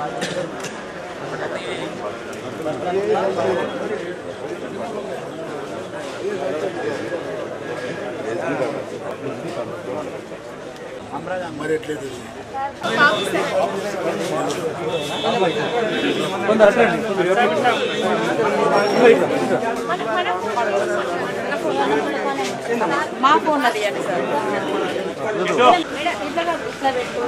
మరి ఎట్లేదు మా ఫోన్ అది ఇవ్వండి సార్ ఇట్లా కాదు, ఇట్లా పెట్టు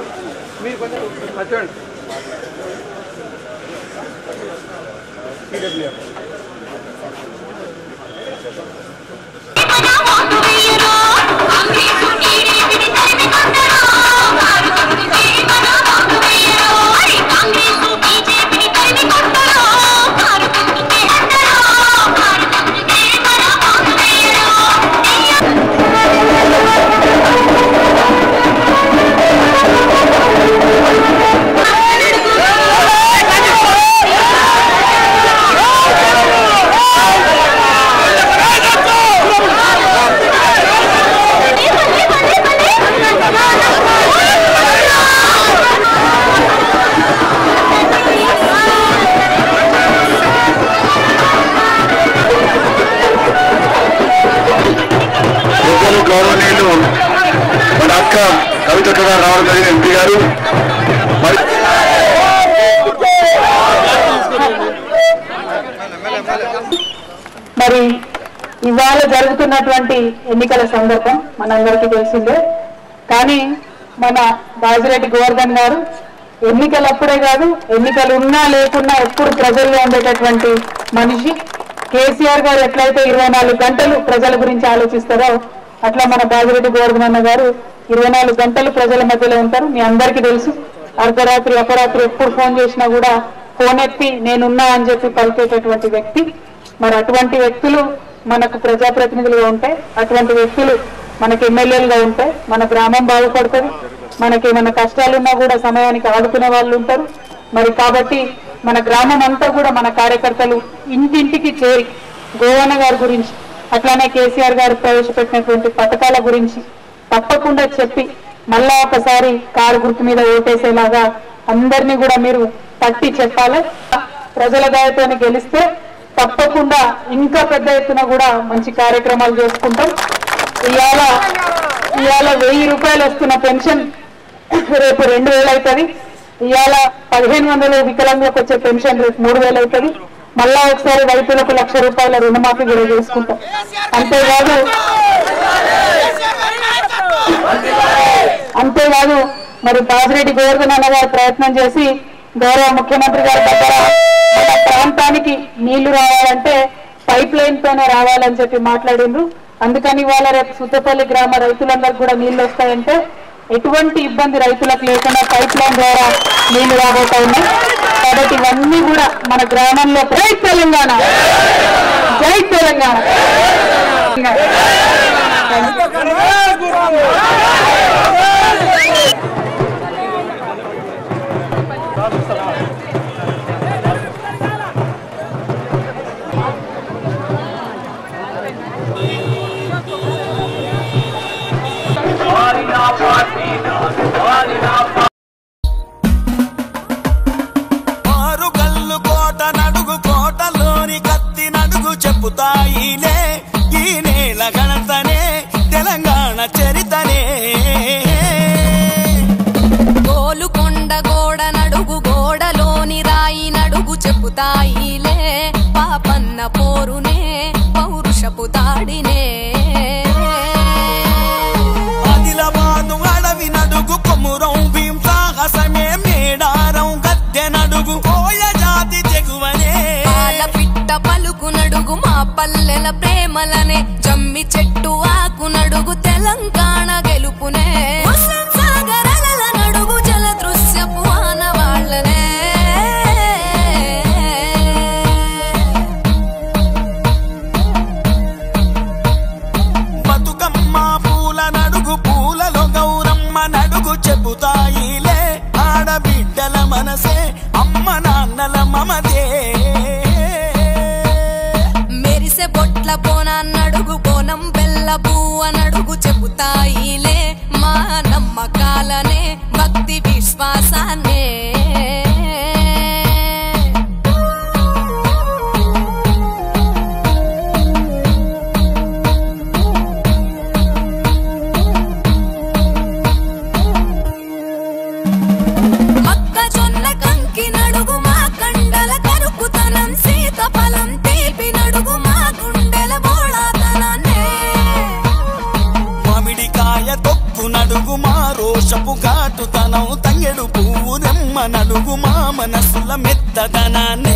పెద్దలు గౌరవనీయులు మన అక్క కవిత గారు రావడం జరిగిన ఎంపీ గారు మరి మరి ఇవాళ జరుగుతున్నటువంటి ఎన్నికల సందర్భం మనందరికీ తెలిసిందే కానీ మన బాజిరెడ్డి గోవర్ధన్ గారు ఎన్నికలప్పుడే కాదు ఎన్నికలు ఉన్నా లేకున్నా ఎప్పుడు ప్రజల్లో ఉండేటటువంటి మనిషి కేసీఆర్ గారు ఎట్లయితే ఇరవై నాలుగు గంటలు ప్రజల గురించి ఆలోచిస్తారో అట్లా మన బాజిరెడ్డి గోవర్ధన్ అన్న గారు ఇరవై నాలుగు గంటలు ప్రజల మధ్యలో ఉంటారు మీ అందరికీ తెలుసు అర్ధరాత్రి అపరాత్రి ఎప్పుడు ఫోన్ చేసినా కూడా ఫోన్ ఎత్తి నేనున్నా అని చెప్పి పలికేటటువంటి వ్యక్తి మరి అటువంటి వ్యక్తులు మనకు ప్రజాప్రతినిధులుగా ఉంటే అటువంటి వ్యక్తులు మనకి ఎమ్మెల్యేలుగా ఉంటే మన గ్రామం బాగుపడుతుంది మనకి ఏమైనా కష్టాలున్నా కూడా సమయానికి ఆదుకునే వాళ్ళు ఉంటారు మరి కాబట్టి మన గ్రామం అంతా కూడా మన కార్యకర్తలు ఇంటింటికి చేరి గోవన్న గారి గురించి అట్లానే కేసీఆర్ గారు ప్రవేశపెట్టినటువంటి పథకాల గురించి తప్పకుండా చెప్పి మళ్ళా ఒకసారి కారు గుర్తు మీద ఓటేసేలాగా అందరినీ కూడా మీరు తట్టి చెప్పాలి ప్రజల దయతో గెలిస్తే తప్పకుండా ఇంకా పెద్ద ఎత్తున కూడా మంచి కార్యక్రమాలు చేసుకుంటాం ఇవాళ ఇవాళ వెయ్యి రూపాయలు వస్తున్న పెన్షన్ రేపు రెండు వేలు అవుతుంది ఇవాళ పదిహేను వందలు వికలాంగులకు వచ్చే పెన్షన్ రేపు మూడు వేలు అవుతుంది మళ్ళా ఒకసారి రైతులకు లక్ష రూపాయల రుణమాఫీ కూడా చేసుకుంటాం అంతేకాదు అంతేకాదు మరి బాజిరెడ్డి గోవర్ధన్ అన్న గారు ప్రయత్నం చేసి గౌరవ ముఖ్యమంత్రి గారి దగ్గర మన ప్రాంతానికి నీళ్లు రావాలంటే పైప్ లైన్ తోనే రావాలని చెప్పి మాట్లాడిండ్రు అందుకని ఇవాళ రేపు సుత్తపల్లి గ్రామ రైతులందరికీ కూడా నీళ్లు వస్తాయంటే ఎటువంటి ఇబ్బంది రైతులకు లేకుండా పైప్ లైన్ ద్వారా నీళ్లు రాబోతా ఉన్నాయి కాబట్టి ఇవన్నీ కూడా మన గ్రామంలో జై తెలంగాణ జై తెలంగాణ ఆరు కల్లు కోట నడుగు కోటలోని కత్తి నడుగు చెప్పుతాయిలే ఈ నేల గణతనే తెలంగాణ చరితనే గోలుకొండ గోడ నడుగు గోడలోని రాయి నడుగు చెప్పుతాయిలే పాపన్న పోరునే పౌరుషపు దాడినే ఆదిలాబాదు అడవి నడుగు కొమురం భీం సాహసమే మేడారం గద్దె నడుగు కోయ జాతి తెగువనే పాల పిట్ట పలుకు నడుగు మా పల్లెల ప్రేమలనే జమ్మి చెట్టు ఆకు నడుగు తెలంగాణ గెలుపునే హుస్సేన్ సాగర్ అలల నడుగు జల దృశ్యపు ఆనవాళ్ళనే బతుకమ్మ పూల నడుగు పూలలో గౌరమ్మ నడుగు చెబుతాయిలే ఆడబిడ్డల మనసే అమ్మ నాన్నల మమదే మెరిసే బొట్ల బోనాన్నడుగు బోనం బెల్ల బువ్వ నడుగు చెబుతాయిలే మా నమ్మకాలనే భక్తి విశ్వాసాన్నే అమ్మ నడుగు మా మనసుల మెత్తదనాన్నే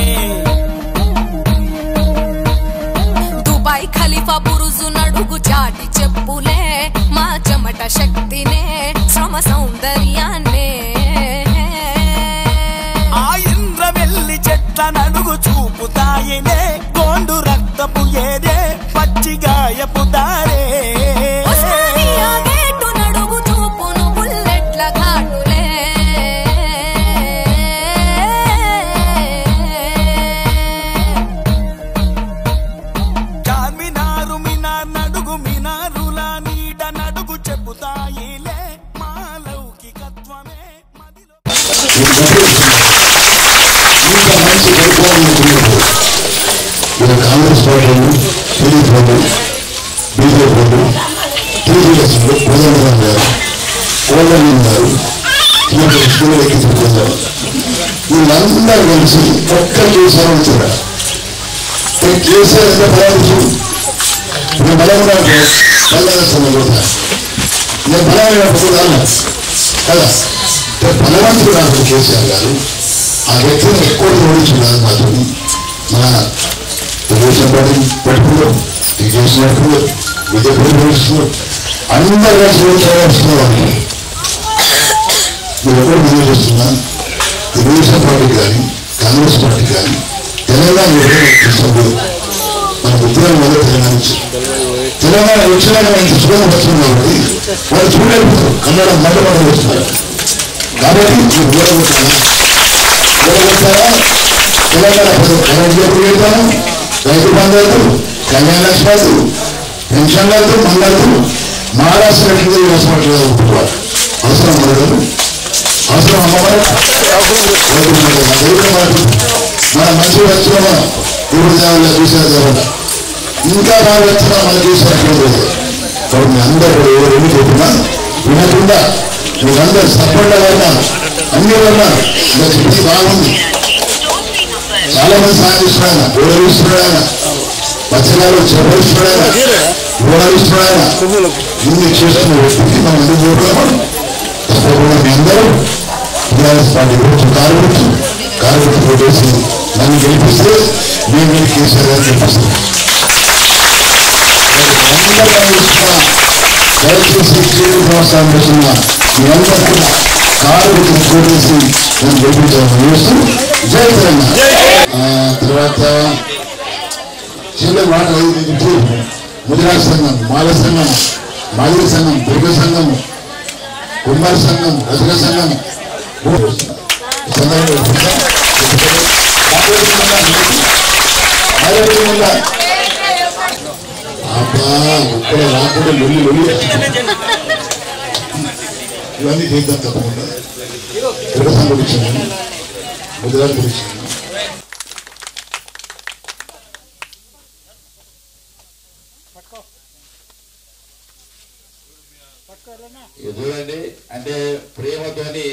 దుబాయ్ ఖలీఫా బురుజు నడుగు చాటి చెప్పులే మా చెమట శక్తినే శ్రమ సౌందర్యాన్నే ఆ ఇంద్ర వెళ్ళి చెట్ల నడుగు చూపుతాయినే గోండు రక్తపు ఏదే పచ్చి గాయపు దారే ఉస్మానియా గేటు నడుగు చూపును బుల్లెట్ల ఘాటులే చార్మినారు మినార్ నడుగు మినారుల నీడ నడుగు చెబుతాయిలే మా లౌకికత్వమే మదిలో ఇంకా మంచి పరిపాలన ఇలా కాంగ్రెస్ పార్టీలు టీడీపీ వాళ్ళు బీజేపీ వాళ్ళు టీడీఎస్ కోదండరాం గారు కోదండం గారు ఇలాంటి స్కూల్ ఎక్కించుకుంటారు వీళ్ళందరూ కలిసి ఒక్క కేసీఆర్ వచ్చారు కేసీఆర్ ఎంత బలాలు నేను బలంగా బలవేస్తాను కూడా నేను బలమైనప్పుడు రాను కదా బలవంతుడు నాకు కేసీఆర్ గారు ఆ వ్యక్తిని ఎక్కువ ఓడించున్నారు మాతో మన తెలుగుదేశం పార్టీ పెట్టుకున్నారు టీడీఎస్ పెట్టుకున్నారు బీజేపీ ఓడిస్తున్నారు అందరు కలిసి ఓడించాల్సిన మీరు ఎక్కడ విజయం చేస్తున్నా తెలుగుదేశం పార్టీ కానీ కాంగ్రెస్ పార్టీ కానీ తెలంగాణ తీసుకుంటూ మన ఉద్యోగం వల్ల తెలంగాణ నుంచి తెలంగాణ వచ్చినాక మంచి సుఖం వస్తుంది కాబట్టి వాళ్ళు చూడలేకపోతారు కన్నడ మండలం వస్తున్నారు కాబట్టి మీరు ఊరగొట్టాలా ఊరగొట్టాలా తెలంగాణ ప్రజలు కరెంట్ జబ్బులు పెడతాను రైతు బంధాలు కళ్యాణ లక్ష్మాలు పెన్షన్లతో మండలతో మహారాష్ట్ర ఎట్లా హాస్పిటల్ ఒప్పుకోవాలి అవసరం మరొకరు అవసరం అమ్మవారు మన మంచి వచ్చిన ఇప్పుడు దేవాల చూసిన దేవాల ఇంకా బాగా వచ్చినా మన చూసిన కాబట్టి మీ అందరూ ఎవరు ఎన్ని చెప్పినా వినకుండా మీరందరూ సపోర్ట్ వల్ల అన్ని వల్ల ఇంకా చెప్పి బాగుంది చాలా మంది సాయం ఇస్తున్నాడు ఆయన గౌరవిస్తున్నాడు ఆయన పచ్చగారు చెప్పిస్తున్నాడు ఆయన గౌరవిస్తున్నాడు ఆయన ఇన్ని చేస్తున్న వ్యక్తికి మనం ఎందుకు చూడలేము తప్పకుండా మీ అందరూ టీఆర్ఎస్ పార్టీ గురించి కారు గురించి కారు గురించి ఓటేసి నన్ను గెలిపిస్తే మేము మీరు కేసీఆర్ గారు గెలిపిస్తాం దయచేసి టీవీ ప్రోత్సాహం చేస్తున్న మీ అందరూ కూడా కారు గురించి ఓటేసి నన్ను గెలిపించాలని చేస్తూ జై తెలంగాణ ఆ, తర్వాత చిన్న మాట చెప్తూ ముదిరా సంఘం మాల సంఘం మాదిరి సంఘం దుర్గ సంఘం కుమార్ సంఘం రజక సంఘం ఈ సందర్భంగా చెప్తున్నా. ఆరోగ్యంగా అబ్బా ఒక్కడ రాకుండా లొల్లి లొల్లి ఇవన్నీ చేద్దాం తప్పకుండా దుర్గ సంఘం గురించి ముదిరా గురించి ఇది చూడండి అంటే ప్రేమతోని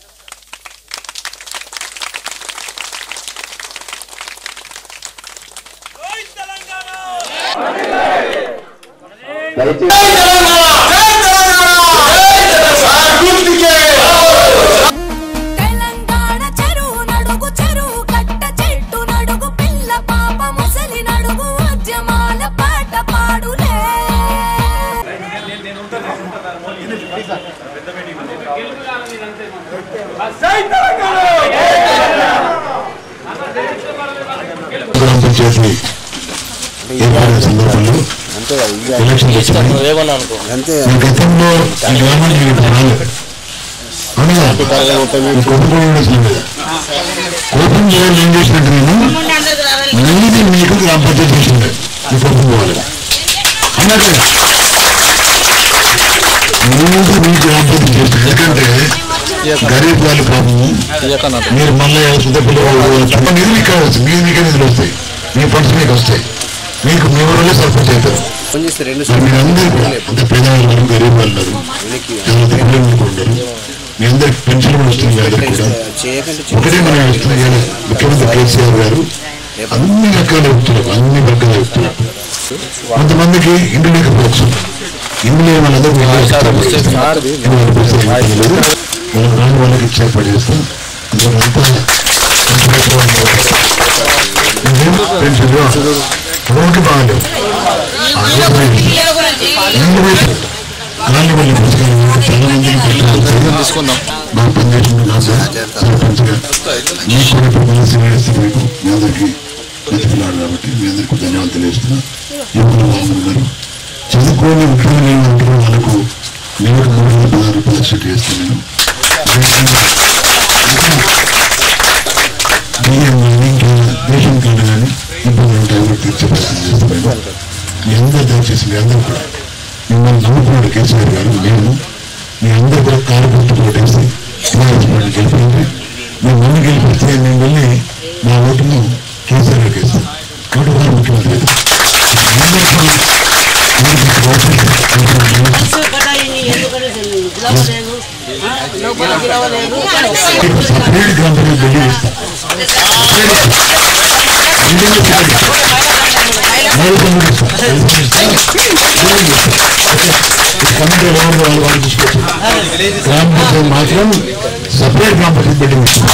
తెలంగాణ చెరువు నడుగు చెరువు కట్ట చెట్టు నడుగు పిల్ల పాప ముసలి నడుగు ఉద్యమాల పాట పాడులే గ్రామ పంచాయతీ ఏర్పడిన సందర్భంలో ఎలక్షన్ వచ్చినాయి ఈ గతంలో ఈ గ్రామానికి మీరు రాలేదు అవునా? ఈ కోపం కూడా ఉండొచ్చు. కోపం చేయాలి ఏం చేసినట్టు నేను నీది మీకు గ్రామ పంచాయతీ చేసింది మీ కోపం పోవాలి అన్నట్టు నీది మీ గ్రామ పంచాయతీ చేసింది ఎందుకంటే గరీబ్ వాళ్ళ పాపము మీరు మళ్ళీ సుధ పిల్లలు నిధులు ఇక్కడ వస్తాయి మీ మీకే నిధులు వస్తాయి మీ ఫండ్స్ మీకు వస్తాయి మీకు మీ ఊళ్ళో సర్పంచ్ అవుతారు మరి మీరందరూ కూడా అంటే పేదవాళ్ళు ఉన్నారు, గరీబ్ వాళ్ళు ఉన్నారు ఎవరైతే పిల్లలు మీకు ఉండరు మీ అందరికి పెన్షన్ కూడా వస్తుంది మీ అందరికి కూడా ఒకటే మనం వస్తున్నాయి ఇవాళ ముఖ్యమంత్రి కేసీఆర్ గారు అన్ని రకాల వ్యక్తులకు అన్ని వర్గాల వ్యక్తులకు కొంతమందికి ఇంటి లేకపోవచ్చు ఇంటి లేని వాళ్ళందరూ ఇల్లు ఇస్తారు. ఇల్లు లేకపోతే ఏమీ లేదు. మనం రాని వాళ్ళకి ఇచ్చి ఏర్పాటు చేస్తాం ఇంకొకంతా పెన్షన్ రోడ్డు బాగాలేవు ఆ రోడ్డు బాగాలేదు. రెండు వైపు కాళ్ళు వల్ల పుస్తకాలు చాలా మందిని పెట్టాలి మా పనిచేసిన కాదు సర్పంచ్గా మీకు కూడా ఇప్పుడు మనసు వేస్తే మీకు మీ అందరికీ మంచి పిల్లాడు కాబట్టి మీ అందరికీ ధన్యవాదాలు తెలియజేస్తున్నా యువకులు బాగున్నారు గారు చదువుకోని ఉద్యోగం లేని ఉంటారు వాళ్ళకు నెలకు మూడు వందల పదహారు రూపాయలు సెట్ చేస్తాను నేను అదేవిధంగా ఇంకా బియ్యం కానీ ఇంకా రేషన్ కార్డు కానీ ఇబ్బందులు ఉంటాయి కూడా తీర్చే ప్రయత్నం చేస్తున్నాను మీ అందరూ దయచేసి మీ అందరూ కూడా మిమ్మల్ని నమ్ముకున్నాడు కేసీఆర్ గారు మేము మీ అందరూ కూడా కారు గుర్తు కొట్టేసి టీఆర్ఎస్ పార్టీ గెలిపింది మేము మళ్ళీ గెలిపిస్తే మేము వెళ్ళి మా ఓటును కేసీఆర్ గారికి ఇస్తాం ఓటు కూడా ముఖ్యమంత్రి అవుతాం. అందరూ కూడా అందరికీ ఓటు వేసి ఇప్పుడు సపరేట్ కంపెనీ బిల్డింగ్ ఇస్తాం బిల్డింగ్ ఇస్తాం. మూడు కంపెనీలు ఇస్తాం. బిల్డింగ్ ఇస్తాం. కమిటీ ఎవరు వాళ్ళు వాళ్ళు చూసుకోవచ్చు గ్రామ పంచాయతీ మాత్రం సపరేట్ గ్రామ పంచాయతీ బిల్డింగ్ ఇస్తుంది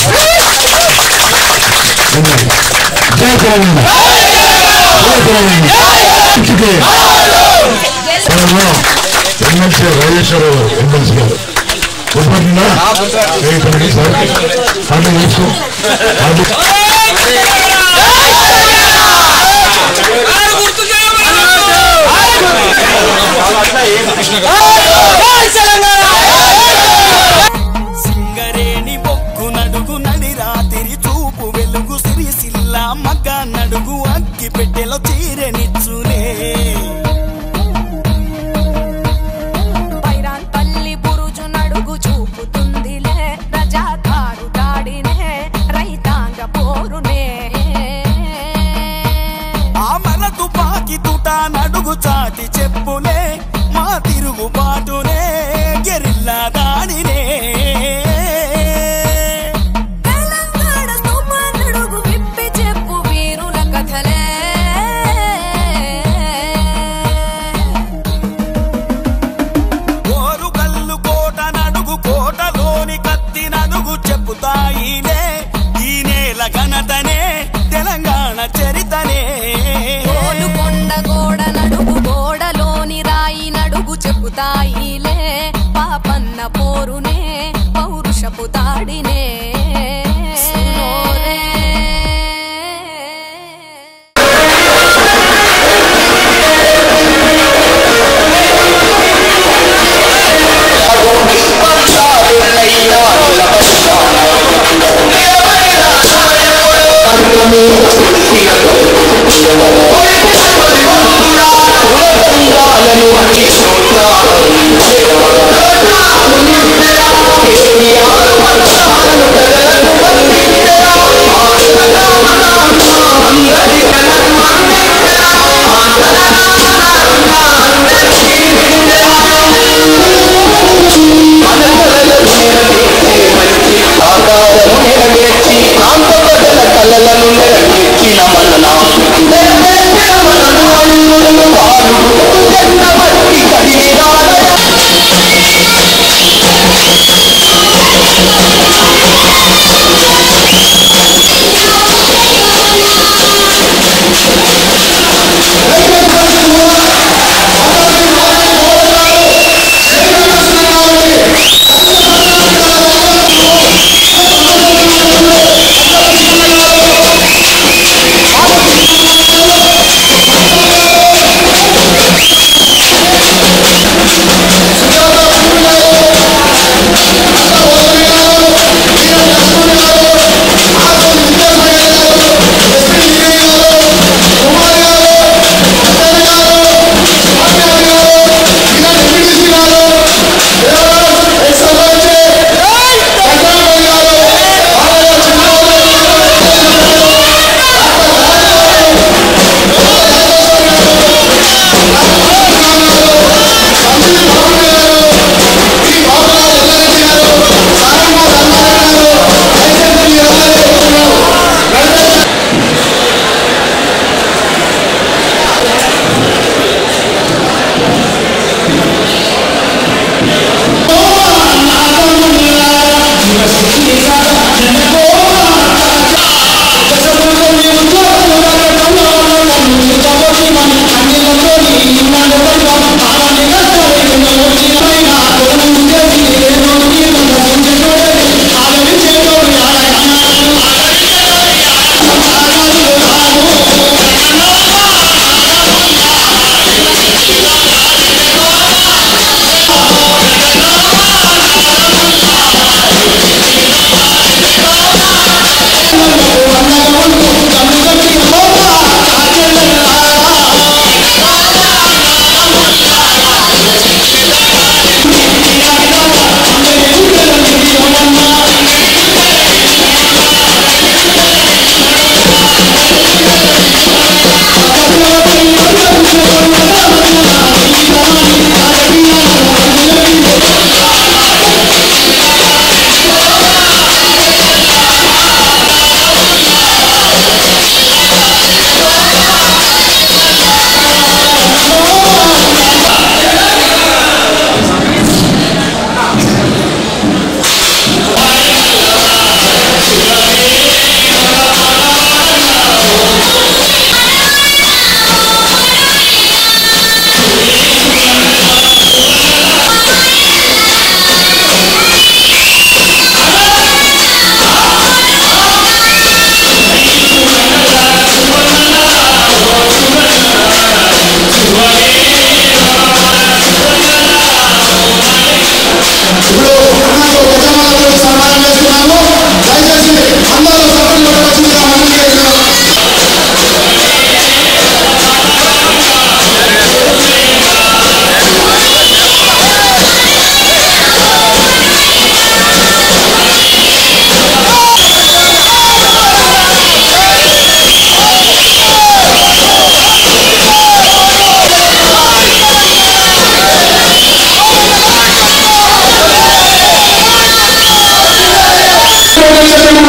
జై తెలంగాణ జై తెలంగాణ ఇటుకే. తెలంగాణ ఎమ్మెల్సీ రాజేశ్వరరావు గారు ఎమ్మెల్సీ గారు ఒప్పుకుంటున్నా రేపటి సార్ పండుగ చేసుకో పండుగ సింగరేణి బొక్కు నడుగు నడి రాతిరి చూపు వెలుగు సిరిసిల్ల మగ్గ నడుగు అగ్గి పెట్టెలో చీరెనిచ్చునే పైరాన్ పల్లి బురుజు నడుగు చూపుతుందిలే రజాకారు దాడినే రైతాంగ పోరు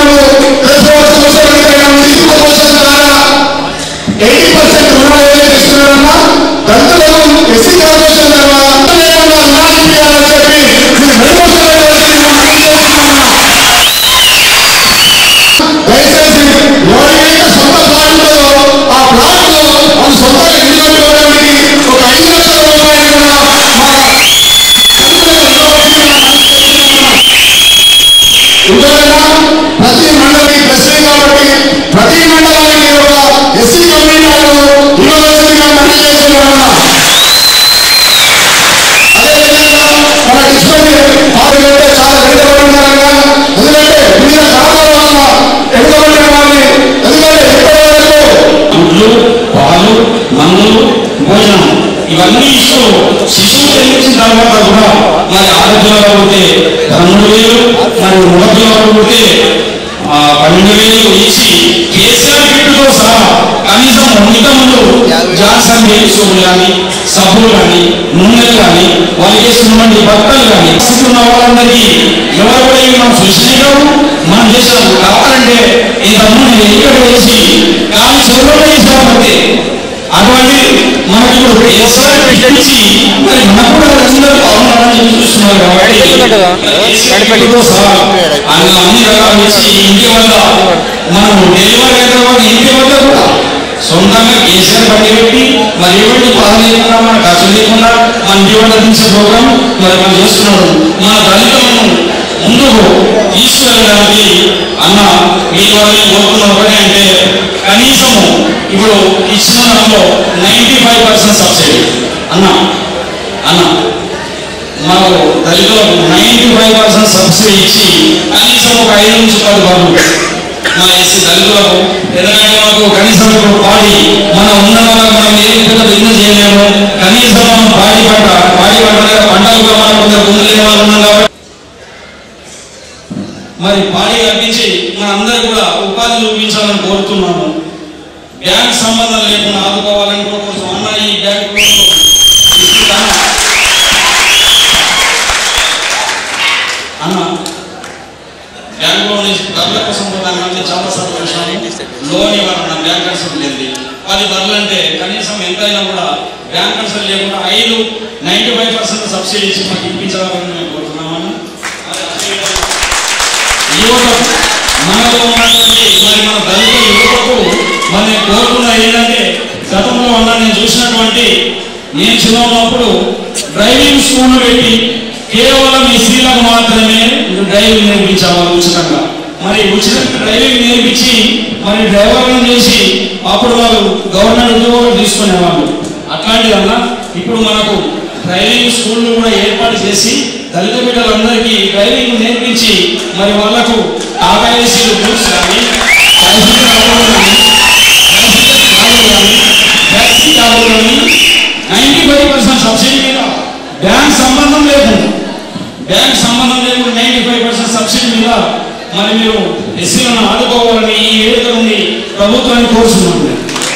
తెలుసుకోవాల్సిన అవసరం ఎంతైనా ఉంది ఇంకో క్వశ్చన్ ద్వారా ఎయిటీ పర్సెంట్ రుణాలు ఏదైతే ఇస్తున్నారన్నా దళితులకు ఎస్సీ కార్పొరేషన్ ద్వారా లేకుండా రుణాలు ఇప్పించాలని చెప్పి మీరు మెరుగుపరచాలని దయచేసి ఎవరికైతే సొంత ప్లాట్ ఉంటుందో ఆ ప్లాట్ లో వాళ్ళు సొంతంగా ఇల్లు కట్టుకోవడానికి ఒక ఐదు లక్షల రూపాయలు కూడా ఇందువలన ప్రతి మండలి ప్రశ్న కాబట్టి ప్రతి మండలానికి ఒక ఎస్సీ కమ్యూనిటీ వాళ్ళు ఇవ్వవలసిందిగా మనం చేస్తున్నాం అదేవిధంగా మన డిస్ట్రిక్ట్ ఆరు కంటే చాలా వెనుకబడి ఉన్నారనగా ఎందుకంటే వివిధ కారణాల వల్ల వెనుకబడిన వారిని ఎందుకంటే ఇప్పటి వరకు గుడ్లు పాలు మందులు భోజనం ఇవన్నీ ఇస్తూ శిశువు జన్మించిన తర్వాత కూడా మరి ఆరోగ్యంలో ఉంటే పదమూడు వేలు మరి మూడోలో ఉంటే ఆ, పన్నెండు వేలు ఇచ్చి కేసీఆర్ కిట్టుతో సహా కనీసం ఇంత ముందు జాన్సన్ బేబీసోలు కానీ సబ్బులు కానీ నూనెలు కానీ వాళ్ళు వేసుకున్నటువంటి బట్టలు కానీ ఉన్న వాళ్ళందరికీ ఎవరు కూడా ఇవి మనం చూసినాయి కావు మనం చేసాము కావాలంటే ఇంతకుముందు నేను ఇక్కడ వేసి కానీ చెరువులో వేసామంటే అటువంటి మనకి ఇప్పుడు కేసీఆర్ పెట్టించి మరి మనకు కూడా అందరూ బాగున్నారని చెప్పి చూస్తున్నారు కాబట్టి కేసీఆర్ కిట్టుతో సహా అన్ని అన్ని రకాలు ఇచ్చి ఇంటి వల్ల మనం డెలివరీ అయిన వాళ్ళు ఇంటి వల్ల కూడా సొంతంగా కేసీఆర్ బండి పెట్టి మరి ఎటువంటి బాధ లేకుండా మన ఖర్చు లేకుండా మన జీవన దించే ప్రోగ్రాం మరి మనం చేస్తున్నాడు మన దళితులను ముందుకు తీసుకెళ్ళడానికి అన్న మీ వాళ్ళని కోరుకున్న ఒకటి అంటే కనీసము ఇప్పుడు ఇచ్చిన దాంట్లో నైంటీ ఫైవ్ పర్సెంట్ సబ్సిడీ అన్న అన్న మాకు దళితులకు నైంటీ ఫైవ్ పర్సెంట్ సబ్సిడీ ఇచ్చి కనీసం ఒక ఐదు నుంచి పది బాబు మా ఎస్సీ దళితులకు ఎందుకంటే మాకు కనీసం ఇప్పుడు పాడి మనం ఉన్న వాళ్ళకి మనం ఏం పెద్ద బిజినెస్ చేయలేము కనీసం మనం పాడి పంట పాడి పంట మీద పంటలు కూడా మనం కొందరు గుండెలే వాళ్ళు ఉన్నాం కాబట్టి మరి పాడి కల్పించి మన అందరూ కూడా ఉపాధి చూపించాలని కోరుతున్నాము బ్యాంక్ సంబంధం లేకుండా ఆదుకోవాలని కూడా కోసం అన్న ఈ బ్యాంక్ ఇస్తున్నాను అన్న బ్యాంక్ లోన్ ధరల కోసం కూడా మళ్ళీ చాలా సార్లు చూసినాము లోన్ ఇవ్వాలన్న బ్యాంక్ కన్సల్ట్ లేదు పది ధరలు అంటే కనీసం ఎంతైనా కూడా బ్యాంక్ కన్సల్ట్ లేకుండా ఐదు నైంటీ ఫైవ్ పర్సెంట్ సబ్సిడీ ఇచ్చి మాకు ఇప్పించాలని మేము కోరుతున్నామన్నా మరి అదేవిధంగా యువతకు మనలో ఉన్నటువంటి మరి మన దళిత యువతకు మరి నేను కోరుకున్నది ఏంటంటే గతంలో ఉన్న నేను చూసినటువంటి నేను చిన్న ఉన్నప్పుడు డ్రైవింగ్ స్కూల్ పెట్టి కేవలం ఎస్సీలకు మాత్రమే డ్రైవింగ్ నేర్పించేవారు ఉచితంగా మరి ఉచితంగా డ్రైవింగ్ నేర్పించి మరి డ్రైవర్లను చేసి అప్పుడు వాళ్ళు గవర్నమెంట్ ఉద్యోగాలు తీసుకునేవాళ్ళు అట్లాంటిదన్నా ఇప్పుడు మనకు డ్రైవింగ్ స్కూళ్ళు కూడా ఏర్పాటు చేసి దళిత బిడ్డలందరికీ డ్రైవింగ్ నేర్పించి మరి వాళ్ళకు టాటా ఏసీలు బూట్స్ కానీ సైకిల్ కార్లు కానీ, సైకిల్ కార్లు కానీ, టాక్సీ కార్లు కానీ నైంటీ ఫైవ్ పర్సెంట్ సబ్సిడీ మీద బ్యాంక్ సంబంధం లేకుండా బ్యాంక్ సంబంధం లేకుండా నైంటీ ఫైవ్ పర్సెంట్ సబ్సిడీ మీద మరి మీరు ఎస్సీలను ఆదుకోవాలని ఈ వేదిక నుండి ప్రభుత్వాన్ని కోరుతున్నాను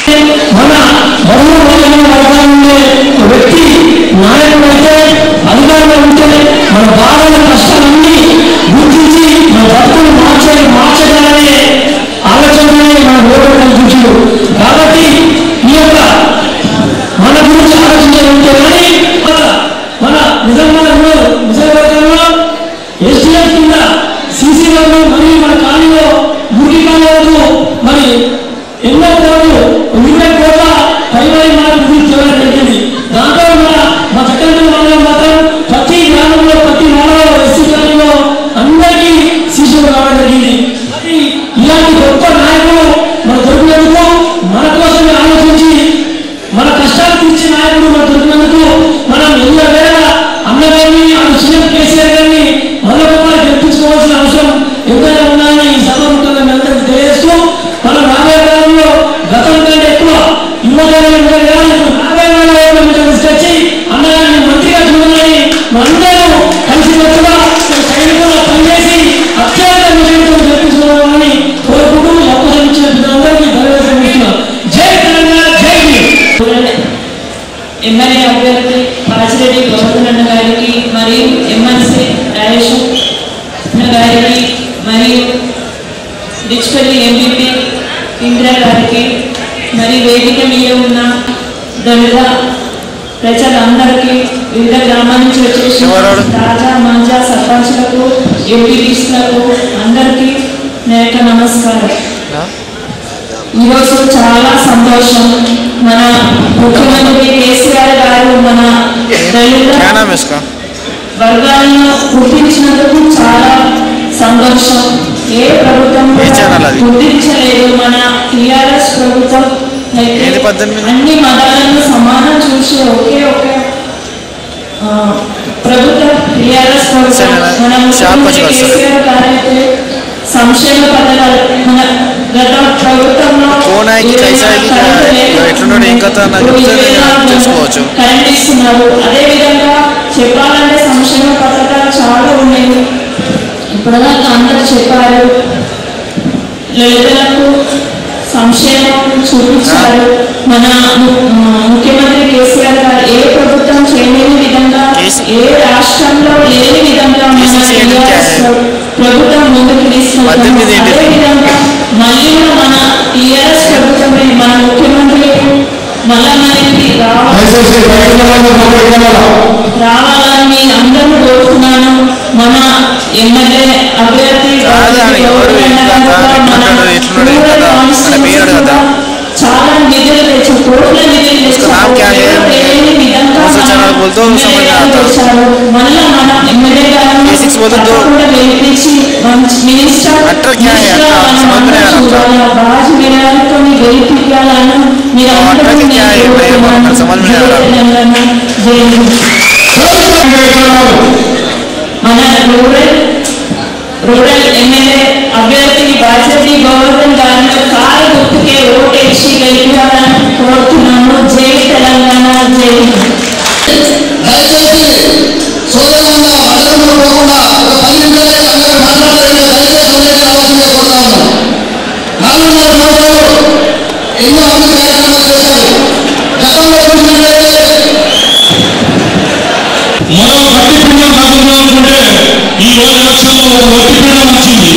మన బరువు బలహీన వర్గాల ఉండే వ్యక్తి నాయకుడైతే అధికారంలో ఉంటే మన బాధల కష్టాలన్నీ గుర్తించి మన బతుకులు మార్చే మార్చగలనే ఆలోచననే మన ఓటర్లు చూసారు కాబట్టి ఈ యొక్క మన గురించి ఆలోచించాలంటే కానీ మన- మన నిజంగా నిజంగా ఎస్టీఎఫ్ కింద సీసీ రోడ్లు మరియు మన కాలనీలో మురికి కాలువలకు మరి ఎన్నో కోట్లు ఇరవై కోట్ల పైబడి మనకు నిధులు చేయడం జరిగింది దాంట్లో మన మా చట్టంలో మండలం మాత్రం ప్రతి గ్రామంలో ప్రతి మండలంలో ఎస్సీ కాలనీలో అందరికీ శిశువులు రావడం జరిగింది మరి ఇలాంటి గొప్ప నాయకులు మన దొరికినందుకు మన కోసమే ఆలోచించి మన కష్టాలు తీర్చే నాయకుడు మన దొరికినందుకు మనం ఎల్ల వేళ అన్నగారిని ఆ సీఎం కేసీఆర్ గారిని మరొకసారి గెలిపించుకోవాల్సిన అవసరం ఎంతైనా ఉన్నాయని ఈ సభ ఉంటుందని మీ అందరికీ తెలియజేస్తూ మనం రాబోయే కాలంలో గతం కంటే ఎక్కువ యువతరం రాబోయే కాలంలో మీరు తీసుకొచ్చి అన్నగారిని మంత్రిగా చూడాలని మనందరూ కలిసి వచ్చుగా సైనికులు పనిచేసి అత్యంత విజయంతో గెలిపించుకోవాలని కోరుకుంటూ ఈ అవకాశం ఇచ్చిన పిల్లలందరికీ ధన్యవాదాలు ఇస్తున్నాం జై తెలంగాణ జై హింద్ ఎమ్మెల్యే అభ్యర్థి పాచిరెడ్డి గోవర్ధన్ గారికి మరియు ఎమ్మెల్సీ రాజేష్ గారికి మరియు డిచ్పల్లి ఎంపీపీ ఇందిరా గారికి మరి వేదిక మీద ఉన్న దళిత ప్రజలందరికీ వివిధ గ్రామాల నుంచి వచ్చేసి రాజా మంజా సర్పంచ్లకు ఎంపీటీస్లకు అందరికీ నా యొక్క నమస్కారం ఈరోజు చాలా సంతోషం మన ముఖ్యమంత్రి కేసీఆర్ గారు మన దళిత వర్గాలను గుర్తించినందుకు చాలా సంతోషం ఏ ప్రభుత్వం కూడా గుర్తించలేదు మన టిఆర్ఎస్ ప్రభుత్వం అయితే అన్ని మతాలను సమానం చూసి ఒకే ఒకే ఆ, ప్రభుత్వం టిఆర్ఎస్ ప్రభుత్వం మన ముఖ్యమంత్రి కేసీఆర్ గారైతే సంక్షేమ పథకాలు మన గత ప్రభుత్వంలో కోనాయికి కైసా ఇది ఎట్లున్నాడు ఏం కథ నాకు చెప్తే నేను తెలుసుకోవచ్చు. కరెంట్ ఇస్తున్నారు అదే విధంగా చెప్పాలంటే సంక్షేమ పథకాలు చాలా ఉన్నాయి ఇప్పటిదాకా అందరూ చెప్పారు లలితలకు సంక్షేమం చూపించారు మన ము- ఆ, ముఖ్యమంత్రి కేసీఆర్ గారు ఏ ప్రభుత్వం చేయలేని విధంగా ఏ రాష్ట్రంలో లేని విధంగా మన TRS ప్రభుత్వం ముందుకు తీసుకెళ్తాము అదే విధంగా మళ్ళీ కూడా మన టీఆర్ఎస్ ప్రభుత్వమే మన ముఖ్యమంత్రి మళ్ళా మనకి రావాలి రావాలని మీ అందరూ కోరుతున్నాను మన ఎమ్మెల్యే అభ్యర్థి కాదని ఎవరు ఇంకా మన ఎట్లున్నాడు, ఎట్లున్నాడు, ఏం కథ? మన పేరు కదా. చాలా నిధులు తెచ్చు కోట్ల నిధులు తెచ్చారు नाम क्या है? ఎవరు తెలియని విధంగా दूसरे మన चैनल बोल दो, समझ में ఎమ్మెల్యే आता। తెచ్చారు. మళ్ళా మన ఎమ్మెల్యే గారిని Basics बोल दो, दो। తప్పకుండా గెలిపించి మంచి మినిస్టర్ अट्टर क्या है? మినిస్టర్ अट्टर, మనం समझ में नहीं आ रहा था। చూడాలి. బాజు వినాలతో గెలిపించాలని మీరు हाँ, అందరూ अट्टर क्या है? मैं- కోరుతున్నాను. मैं समझ में नहीं आ रहा। జై తెలంగాణ, జై హింద్. మన రూరల్ రూరల్ ఎమ్మెల్యే అభ్యర్థి బాజెట్టి గోవర్ధన్ గారిని కారు గుర్తుకే ఓటేసి గెలిపించాలని కోరుతున్నాను జై తెలంగాణ జై హింద్. దయచేసి సోదరులంగా మండలంలో పోకుండా ఒక పది నిమిషాలే అందరూ మాట్లాడాలని దయచేసి అందరికీ రావాల్సిందిగా కోరుతా ఉన్నాం నాలుగున్నర సంవత్సరాలు ఎన్నో అభివృద్ధి కార్యక్రమాలు చేశారు గతంలో చూసినట్లయితే మరో గట్టి పిండం కాకుండా అనుకుంటే ఈ రోజు ఎలక్షన్లో ఒక గట్టి పిండం వచ్చింది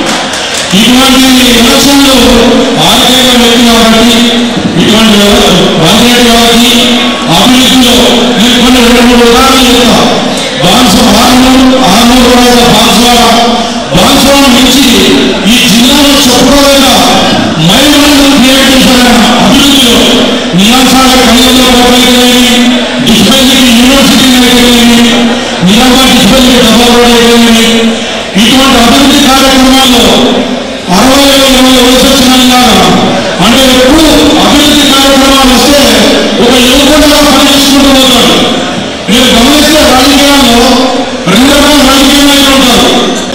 ఇటువంటి ఎలక్షన్లు ఆర్థిక వ్యక్తి కాబట్టి ఇటువంటి రాజకీయ కాబట్టి అభివృద్ధిలో నేను కొన్ని రెండు మూడు ఉదాహరణలు చెప్తా బాన్స ఆర్మూరు ఆర్మూరు రోజుల బాన్స్వాడ బాన్స్వాడ నుంచి ఈ జిల్లాలో చెప్పుకోలేక మైలురాళ్ళు క్రియేట్ చేశారు అభివృద్ధిలో నియాసాగర్ కళ్యాణ అయితేనేమి డిస్పెన్సరీ యూనివర్సిటీ అయితేనేమి నిజామాబాద్ డిస్పెన్సరీ డబ్బా రోడ్ అయితేనేమి ఇటువంటి అభివృద్ధి కార్యక్రమాల్లో అరవై ఇరవై వయసు వచ్చిన అంటే ఎప్పుడు అభివృద్ధి కార్యక్రమాలు వస్తే ఒక యువకుడుగా పనిచేసుకుంటూ పోతాడు మీరు గమనిస్తే రాజకీయాల్లో రెండు రకాల రాజకీయ నాయకులు ఉంటారు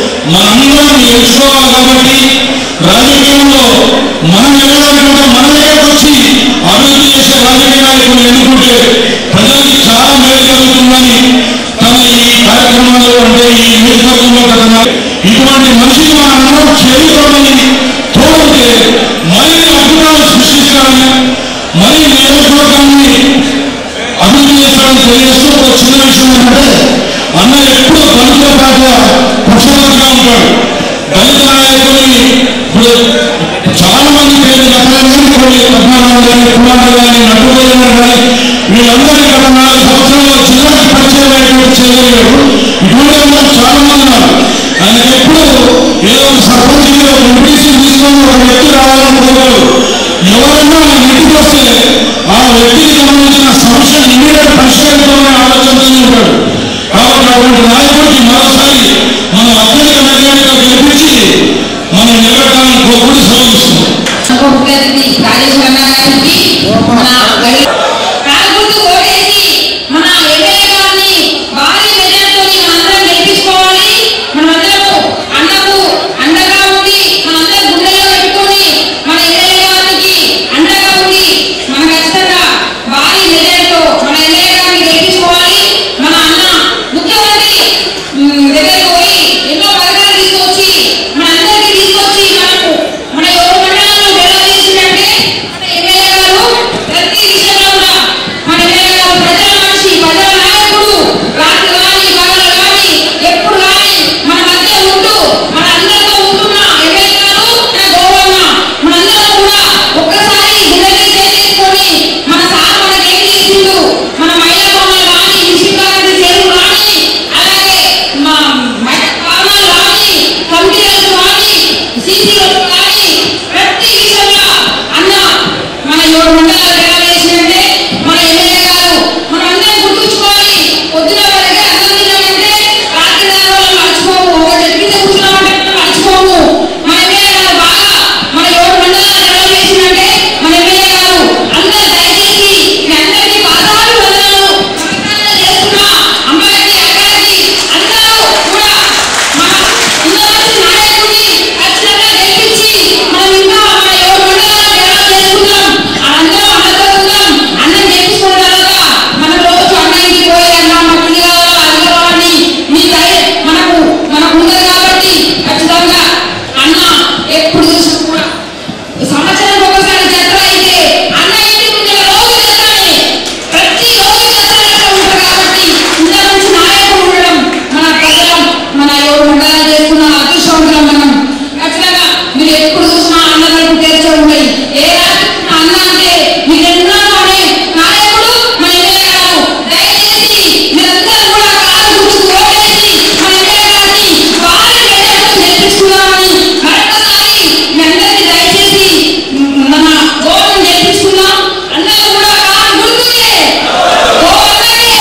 మనందరం ఎంచుకోవాలి కాబట్టి రాజకీయంలో మనం ఎలాగంటే మన దగ్గరకు వచ్చి అభివృద్ధి చేసే రాజకీయ నాయకులు ఎన్నుకుంటే ప్రజలకి చాలా మేలు జరుగుతుందని తన ఈ కార్యక్రమాలు అంటే ఈ నియోజకవర్గంలో కదా ఇటువంటి మనిషిని మనం చేరుకోమని తోడితే మరిన్ని అద్భుతాలు సృష్టిస్తారని మరి నియోజకవర్గాన్ని అభివృద్ధి చేస్తారని తెలియజేస్తూ ఒక చిన్న విషయం ఏంటంటే అన్న ఎప్పుడూ దళితుల పాట పక్షపాతిగా ఉంటాడు దళిత నాయకుల్ని ఇప్పుడు చాలా మంది పేరు చెప్పలేదు కానీ కొన్ని పద్మనాభం కానీ కుమార్ కానీ నటులు కానీ వీళ్ళందరూ గత నాలుగు సంవత్సరాల్లో జిల్లాకి పరిచయం అయ్యేటువంటి చేయలేరు ఇటువంటి వాళ్ళు చాలా మంది ఉన్నారు ఆయన ఎప్పుడు ఏదో ఒక సర్పంచ్ మీద ఒక ఎంపీసీ తీసుకొని ఒక వ్యక్తి రావాలని కోరారు ఎవరైనా ఆయన ఇంటికి వస్తే ఆ వ్యక్తికి సంబంధించిన సమస్యను ఇమీడియట్ పరిష్కరించాలనే ఆలోచనతో ఉంటాడు కాబట్టి అటువంటి నాయకుడికి మరోసారి మనం అత్యధిక మెజారిటీతో గెలిపించి మనం నిలబెట్టాలని కోరుకుంటూ సెలవుస్తున్నాం ఉపయోగించి రాజేశ్వర గారికి మన కాలుగుర్తు ఓటేసి మన ఎమ్మెల్యే గారిని భారీ మెజార్టీతో మనందరం గెలిపించుకోవాలి మనమందరము అన్నకు అండగా ఉండి ఏడు మండలాలు తయారు చేసినట్టే మన ఎమ్మెల్యే గారు మనం అందరం గుర్తుంచుకోవాలి పొద్దున వరకే అన్నం తిన్నామంటే రాత్రి దాని మర్చిపోము ఒకటి ఎక్కితే కూర్చున్నామంటే మర్చిపోము మన ఎమ్మెల్యే గారు బాగా మన ఏడు మండలాలు తయారు చేసినట్టే మన ఎమ్మెల్యే గారు అందరూ దయచేసి మీ అందరికీ పాదాలు వందనాలు నమస్కారాలు చేస్తున్నా అమ్మాయికి అక్కడికి అందరూ కూడా మన ఉన్నత నాయకుడిని ఖచ్చితంగా గెలిపించి మనం ఇంకా మన ఏడు మండలాలు తయారు చేసుకుందాం అందరం అన్నతో ఉందాం అన్నం చేపించుకున్న తర్వాత మన రోజు అన్నయ్యకి పోయి అన్న మట్టిని కావాలా అది కావాలని మీ దయ మనకు మనకు ఉన్నది కాబట్టి ఖచ్చితంగా అన్న ఎప్పుడు చూసినా కూడా సంవత్సరం ఒకసారి జాతర అయితే అన్న ఇంటి ముందు రోజు జాతరనే ప్రతి రోజు జాతరలో ఉంటారు కాబట్టి ఇంత మంచి నాయకుడు ఉండడం మన ప్రజలం మన ఎవరు మండలాలు చేసుకున్న అదృష్టవంతులం మనం ఖచ్చితంగా మీరు ఎప్పుడు చూసినా అన్నలకు తెరిచే ఉంటాయి ఏ రాత్రి అన్న అంటే మీరు ఎన్నాళ్ళు అనే నాయకుడు మన ఎమ్మెల్యే గారు దయచేసి మీరందరూ కూడా కాలు గుర్తుకు ఓటేసి మన ఎమ్మెల్యే గారిని భారీ మెజార్టీతో గెలిపించుకుందామని మరొకసారి మీ అందరికీ దయచేసి మన ఓటును గెలిపించుకుందాం అందరూ కూడా కాలు గుర్తుకే ఓ అన్నకే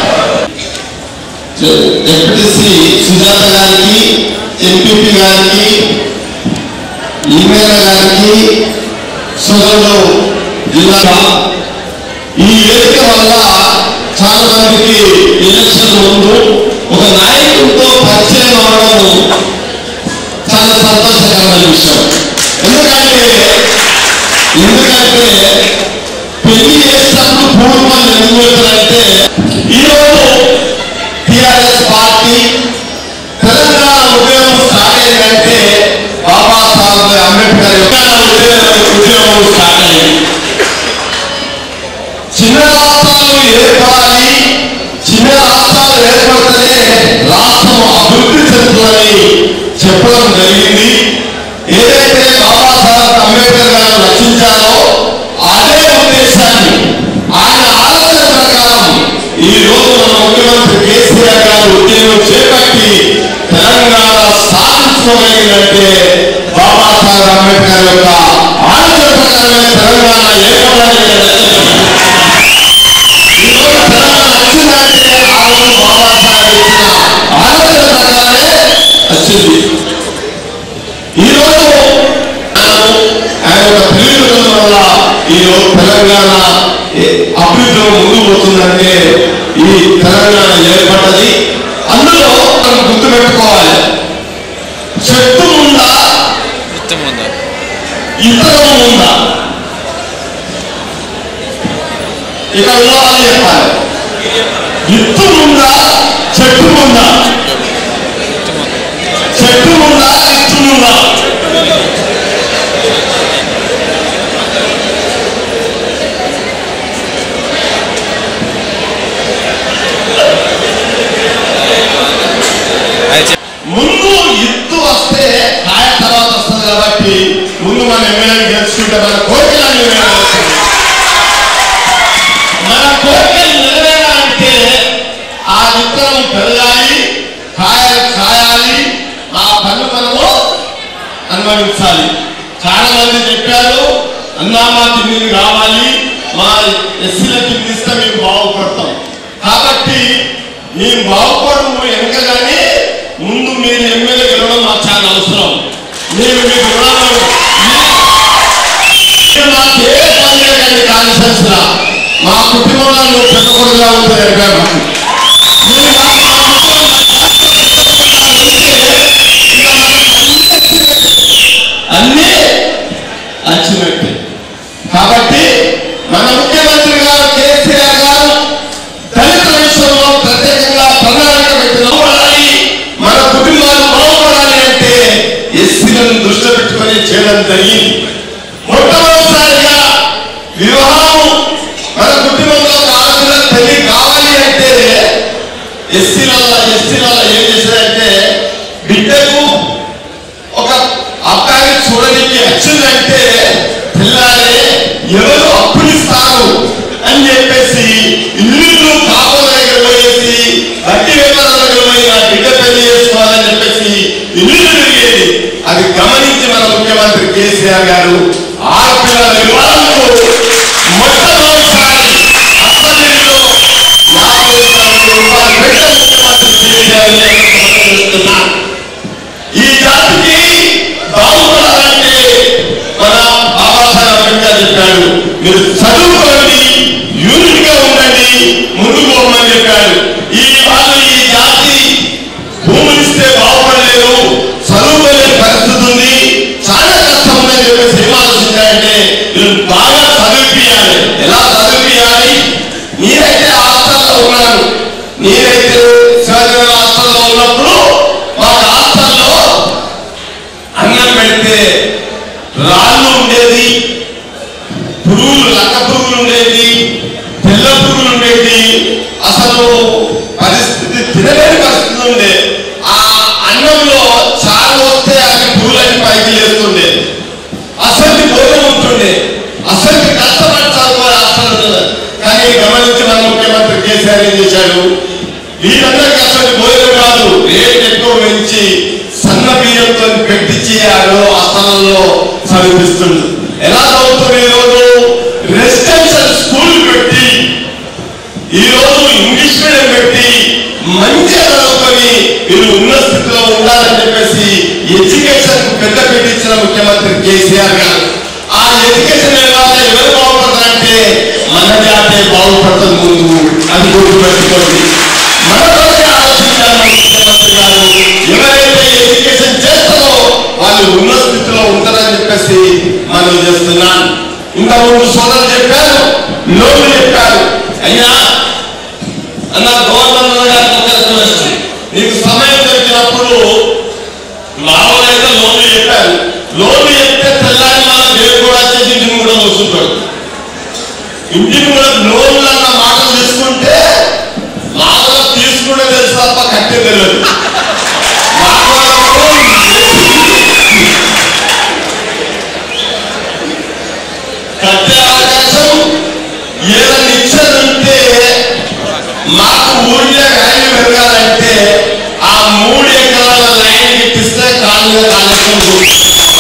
ఎంపీటీసీ సుజాత గారికి ఎంపీపీ గారికి ఈమెయిల్ గారికి సోదరుడు జిల్లా ఈ వేదిక వల్ల చాలా మందికి ఎలక్షన్ ముందు ఒక నాయకుడితో పరిచయం అవడం చాలా సంతోషకరమైన విషయం ఎందుకంటే ఎందుకంటే పెళ్లి చేసినప్పుడు పూర్వం ఎందుకు పెడతారంటే ఈరోజు టిఆర్ఎస్ పార్టీ తెలంగాణ ఉద్యమం స్టార్ట్ అయిందంటే బాబాసాహెబ్ అంబేద్కర్ యొక్క ఉద్యమం ఉద్యమం స్టార్ట్ అయింది చిన్న రాష్ట్రాలు ఏర్పడాలి చిన్న రాష్ట్రాలు ఏర్పడితేనే రాష్ట్రం అభివృద్ధి చెందుతుందని చెప్పడం జరిగింది ఏదైతే బాబాసాహెబ్ అంబేద్కర్ గారు రచించారో అదే ఉద్దేశాన్ని ఆయన ఆలోచన ప్రకారం ఈ రోజు మన ముఖ్యమంత్రి కేసీఆర్ గారు ఉద్యమం చేపట్టి తెలంగాణ సాధించుకోగలిగిందంటే బాబాసాహెబ్ అంబేద్కర్ యొక్క ఆలోచన ప్రకారమే తెలంగాణ ఏర్పడడానికి ఈ రోజు తెలంగాణ వచ్చిందంటే ఆ రోజు బాబాసాహెబ్ ఇచ్చిన ఆలోచన ప్రకారమే వచ్చింది ఈ రోజు మనం ఆయన ఒక తెలియదు వల్ల ఈ రోజు తెలంగాణ ఏ- అభివృద్ధిలో ముందుకు పోతుందంటే ఈ తెలంగాణ ఏర్పడ్డది అందులో మనం గుర్తుపెట్టుకోవాలి చెట్టు ఉందా మొత్తం ఉందా ఇతరం ఉందా ఇక్కడ ఉన్న వాళ్ళు చెప్పాలి ఇత్తు ఉందా చెట్టు ఉందా చెట్టు ఉందా ఇత్తు ఉందా ముందు ఇత్తు వస్తే కాయ తర్వాత వస్తుంది కాబట్టి ముందు మన ఎమ్మెల్యే గెలుచుకుంటే మన కోరికలన్నీ నెరవేరుతాయి. మన కోరికలు నెరవేరాలంటే ఆ విత్తనం పెరగాలి కాయలు కాయాలి ఆ పన్ను మనము అనుభవించాలి చాలా మంది చెప్పారు అన్నా మా తిండి కావాలి మా ఎస్సీల తిండి ఇస్తే మేము బాగుపడతాం కాబట్టి మేము బాగుపడము వెనకగానే ముందు మీరు ఎమ్మెల్యే గెలవడం మాకు చాలా అవసరం నేను మీకు రుణాలు మీరు మాకు ఏ పని లేదండి కాన్ఫరెన్స్ లా మా కుటుంబంలో నువ్వు పెద్ద కొడుకులా ఉంటుంది ఎనభై మాకు మీరు మా- మా అన్నీ వచ్చినట్టే కాబట్టి మన ముఖ్యమంత్రి గారు కేసీఆర్ గారు దళితుల విషయంలో ప్రత్యేకంగా ప్రణాళిక పెట్టిన బాగుపడాలి మన కుటుంబాలు బాగుపడాలి అంటే ఎస్సీలను దృష్టి పెట్టుకొని చేయడం జరిగింది మొట్టమొదటిసారిగా వివాహం మన కుటుంబంలో ఒక ఆడపిల్ల పెళ్లి కావాలి అంటే ఎస్సీలలో ఎస్టీలలో ఏం చేశారంటే బిడ్డకు ఒక అబ్బాయిని చూడడానికి వచ్చిందంటే పిల్లాడే ఎవరు అప్పులిస్తారు అని చెప్పేసి ఇల్లు కాపుల దగ్గర పోయేసి బట్టి వ్యాపారాల దగ్గర పోయి నా బిడ్డ పెళ్లి చేసుకోవాలని చెప్పేసి ఇల్లు తిరిగేది అది గమనించి మన ముఖ్యమంత్రి కేసీఆర్ గారు ఆడపిల్లల వివాహాలకు వీళ్ళు బాగా చదివిపియాలి ఎలా చదివిపియాలి నేనైతే హాస్టల్లో ఉన్నాను నేనైతే శివాజీ హాస్టల్లో ఉన్నప్పుడు మా హాస్టల్లో అన్నం పెడితే రాళ్ళు ఉండేది పురుగులు లక్క పురుగులు ఉండేది తెల్ల పురుగులు ఉండేది అసలు పరిస్థితి తినలేని పరిస్థితి ఉండే ఆ అన్నంలో చారు వస్తే అది పురుగులని పైకి లేస్తుండే అసలు భోజనం ఉంటుండే అసలు కష్టపడి చదువుకోవాలి అసలు కానీ గమనించి మన ముఖ్యమంత్రి కేసీఆర్ ఏం చేశాడు వీరందరికీ అసలు భోజనం కాదు రేట్ ఎక్కువ పెంచి సన్న బియ్యంతో పెట్టించేయాలో అసలలో చదివిస్తుంది ఎలా చదువుతుంది ఈరోజు రెసిడెన్షియల్ స్కూల్ పెట్టి ఈ రోజు ఇంగ్లీష్ మీడియం పెట్టి మంచిగా చదువుకొని వీళ్ళు ఉన్న స్థితిలో ఉండాలని చెప్పేసి ఎడ్యుకేషన్ పెద్ద పెట్టించిన ముఖ్యమంత్రి కేసీఆర్ గారు ఆ ఎడ్యుకేషన్ వల్ల ఎవరు బాగుపడతారంటే మన జాతే బాగుపడుతుంది ముందు అది గుర్తుపెట్టుకోండి మన కొరకే ఆలోచించాలి మన ముఖ్యమంత్రి గారు ఎవరైతే ఎడ్యుకేషన్ చేస్తారో వాళ్ళు ఉన్న స్థితిలో ఉంటారని చెప్పేసి మనం చేస్తున్నాను ఇంత ముందు సోదరులు చెప్పారు లోన్లు చెప్పారు అయ్యా అన్న గవర్నర్ గారికి ఒక రిక్వెస్ట్ నీకు సమయం దొరికినప్పుడు మామూలైతే లోన్లు చెప్పారు లోన్లు చెప్తే తెల్లారి మన దేవుడు కూడా వచ్చేసి ఇంటిని కూడా చూసుకుంటాడు ఇంటిని కూడా లోన్లు అన్న మాటలు తీసుకుంటే మామూలుగా తీసుకుంటే తెలుసు తప్ప కట్టే తెలియదు కట్టే అవకాశం ఏదైనా ఇచ్చారంటే మాకు ఊరిలో రైలు పెరగాలంటే ఆ మూడు ఎకరాల లైన్ ఇప్పిస్తే కాలు మీద కాలేసుకొని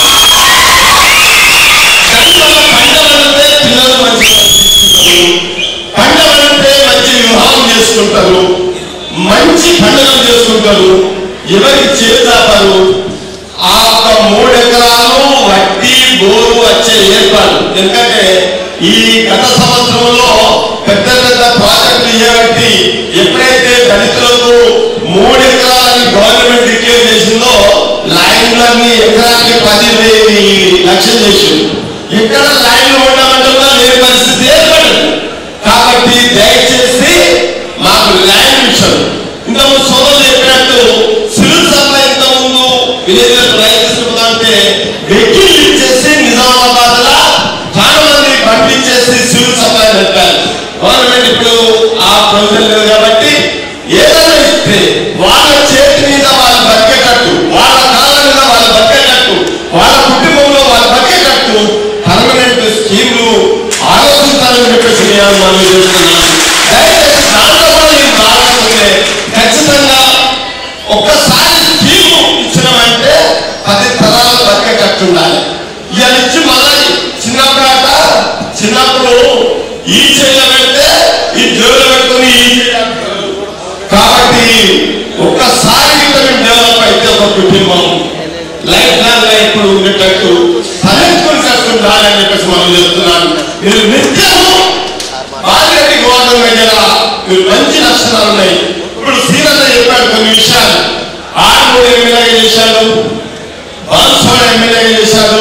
పంట పడితే పిల్లలు మంచిగా చదివించుకుంటారు. పంట పడితే మంచి వివాహం చేసుకుంటారు మంచి పండుగలు చేసుకుంటారు ఎవరికి చేతాపారు ఆ ఒక్క మూడు ఎకరాలు వడ్డీ బోరు వచ్చే ఏర్పాటు ఎందుకంటే ఈ గత సంవత్సరంలో పెద్ద పెద్ద ప్రాజెక్టులు చేయబట్టి ఎప్పుడైతే దళితులకు మూడు ఎకరాలని గవర్నమెంట్ డిక్లేర్ చేసిందో లైన్లన్నీ ఎకరానికి పది వేలు లక్షలు చేసింది ఎక్కడ లైన్లు ఉండమంటున్నా లేని పరిస్థితి ఏర్పడదు కాబట్టి దయచేసి మాకు ల్యాండ్ విషయం ఇంతకుముందు సోదరులు చెప్పినట్టు సివిల్ సప్లై ఇంతకుముందు విలేజ్ రైతు అంటే వెహికల్ ఇచ్చేసి నిజామాబాద్ లా చాలా మంది పంపించేసి సివిల్ సప్లై పెట్టారు గవర్నమెంట్ ఇప్పుడు ఆ ప్రొవిజన్ లేదు కాబట్టి ఏదైనా ఇస్తే వాళ్ళ చేతి మీద వాళ్ళు బతికేటట్టు వాళ్ళ కాళ్ళ మీద వాళ్ళు బతికేటట్టు వాళ్ళ కుటుంబంలో వాళ్ళు బతికేటట్టు పర్మనెంట్ స్కీమ్లు ఆలోచించాలని చెప్పేసి నేను మనం చేస్తున్నాను దయచేసి దాంట్లో కూడా నేను భాగంగానే ఖచ్చితంగా ఒక్కసారి స్కీమ్ ఇచ్చినామంటే పది తరాలు బతికేటట్టు ఉండాలి ఇవాళ ఇచ్చి మళ్ళీ చిన్నప్పుడాట చిన్నప్పుడు ఈ చెయ్యి పెడితే ఈ జోలు పెట్టుకుని ఈ చెయ్యి అంటారు. కాబట్టి ఒక్కసారి విటమిన్ డెవలప్ అయితే ఒక కుటుంబం లైఫ్ లాంగ్ ఇప్పుడు ఉండేటట్టు తలెత్తుకుని కట్టుండాలని చెప్పేసి మనం చెప్తున్నాను మీరు నిత్యము బాధ్యత గోవర్ధన్ దగ్గర మీరు మంచి లక్షణాలు ఉన్నాయి ఇప్పుడు సీనన్న చెప్పాడు కొన్ని విషయాలు ఆరు ఎమ్మెల్యేగా చేశాడు బాన్సోడ ఎమ్మెల్యేగా చేశాడు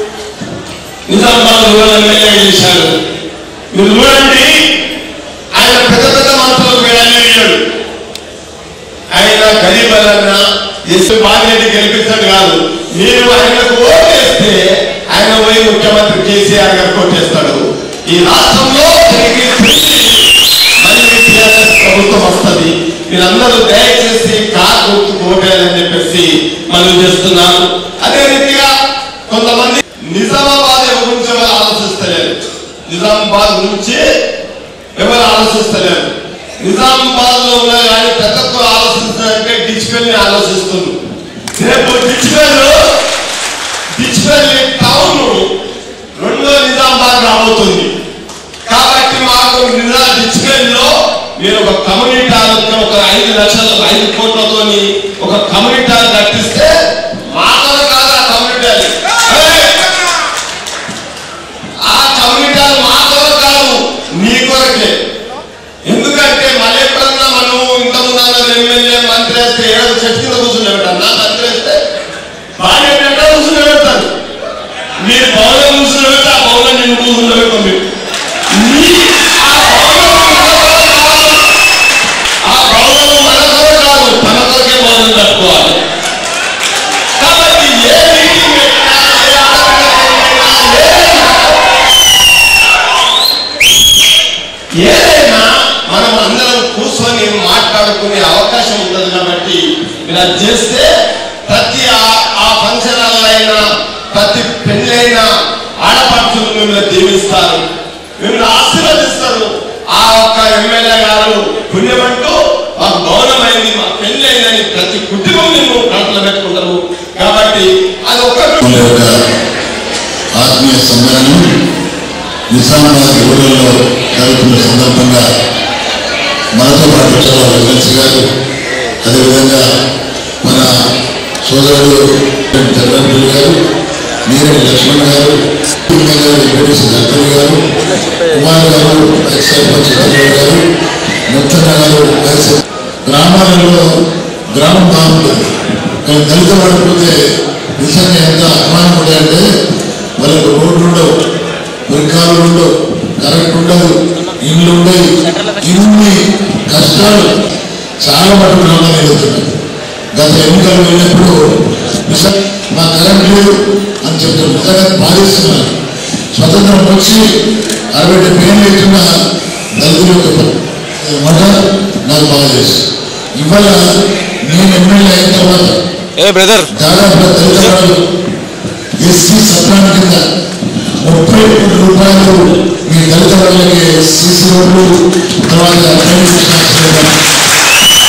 నిజామాబాద్ రూరల్ ఎమ్మెల్యేగా చేశాడు మీరు చూడండి ఆయన పెద్ద పెద్ద మంత్రులకు వేయాలి వేయడు ఆయన గరీబలన్నా ఎస్సు బాధ్యత గెలిపించాడు కాదు మీరు ఆయనకు ఓటేస్తే ఆయన పోయి ముఖ్యమంత్రి కేసీఆర్ గారు కొట్టేస్తాడు ఈ రాష్ట్రంలో తిరిగి తిరిగి మళ్ళీ టీఆర్ఎస్ ప్రభుత్వం వస్తుంది మీరందరూ దయచేసి కార్ గుర్తుకు ఓటేయాలని చెప్పేసి మనం చేస్తున్నాను అదే రీతిగా కొంతమంది నిజామాబాద్ ఎవరి గురించి ఎవరు ఆలోచిస్తలేరు నిజామాబాద్ గురించి ఎవరు ఆలోచిస్తలేరు నిజామాబాద్ లో ఉన్న కానీ ప్రతి ఒక్కరు ఆలోచిస్తున్నారంటే డిజిటల్ ని ఆలోచిస్తుంది రేపు డిజిటల్ డిజిటల్ టౌన్ రెండో నిజామాబాద్ రాబోతుంది కాబట్టి మాకు నిజా డిజిటల్ లో మీరు ఒక కమ్యూనిటీ హాల్ ఒక ఐదు లక్షలు ఐదు కోట్లతోని ఒక కమ్యూనిటీ హాల్ కట్టిస్తే మాకు కాదు ఆ కమ్యూనిటీ హాల్. ఏయ్! ఆ కమ్యూనిటీ హాల్ మా కొరకు కాదు నీ కొరకే ఎందుకంటే మళ్ళీ ఎప్పుడన్నా మనం ఇంతకుముందు అన్నది ఎమ్మెల్యే మంత్రి వేస్తే ఏడాది చెట్టు కింద కూర్చుండే మంత్రి వేస్తే బాధ్యత మిమ్మల్ని ఆశీర్వదిస్తారు ఆ ఒక్క ఎమ్మెల్యే గారు పుణ్యమంటూ మాకు భవనమైంది మా పెళ్లి అయిందని ప్రతి కుటుంబం మేము ప్రార్థన పెట్టుకుంటారు కాబట్టి అది ఒక మన యొక్క ఆత్మీయ సమ్మేళనం నిజామాబాద్ ఊళ్ళలో జరుగుతున్న సందర్భంగా మనతో పాటు చాలా వెంకటేష్ గారు అదేవిధంగా మన సోదరుడు చంద్రబాబు గారు నీరటి లక్ష్మణ్ గారు ఎమ్మెల్యే గారు వెంకటేశ్వర డాక్టర్ గారు కుమార్ గారు ఎక్స్ సర్పంచ్ చంద్రబాబు గారు ముత్తన్న గారు ఎక్స్ గ్రామాలలో గ్రామం బాగుంటుంది కానీ దళిత పడిపోతే నిజంగా ఎంత అభిమానం ఉంటాయంటే వాళ్ళకు రోడ్లు ఉండవు పురికాలు ఉండవు కరెంట్ ఉండదు ఇల్లు ఉండవు ఇన్ని కష్టాలు చాలా మటుకు గ్రామాలు ఎదుగుతున్నాయి గత ఎన్నికలు వెళ్ళినప్పుడు నిజం మా కరెంట్ లేదు అని చెప్తారు నిజంగా బాధిస్తున్నారు స్వతంత్రం వచ్చి అరవై డెబ్బై ఏళ్ళు అవుతున్న దళితుల యొక్క మాట నాకు బాగా తెలుసు ఇవాళ నేను ఎమ్మెల్యే అయిన తర్వాత ఏ బ్రదర్ దాదాపు దళిత ఎస్సీ సప్లాన్ కింద ముప్పై కోట్ల రూపాయలు మీ దళిత వాళ్ళకి సీసీ రోడ్లు తర్వాత డ్రైనేజ్ సిస్టమ్స్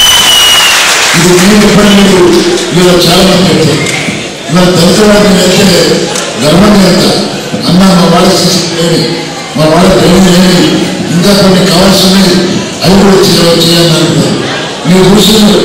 ఇది నేను ఇవ్వలేదు ఇలా చాలా మంది పెడతారు ఇవాళ దళిత వాళ్ళకి వెళ్తే గర్వంగా వెళ్తా అన్న మా వాళ్ళ సీసీ లేని మా వాళ్ళ డ్రైనేజ్ లేని ఇంకా కొన్ని కావాల్సినవి అవి కూడా చేయ- చేయాలని అంటున్నారు మీరు చూసిన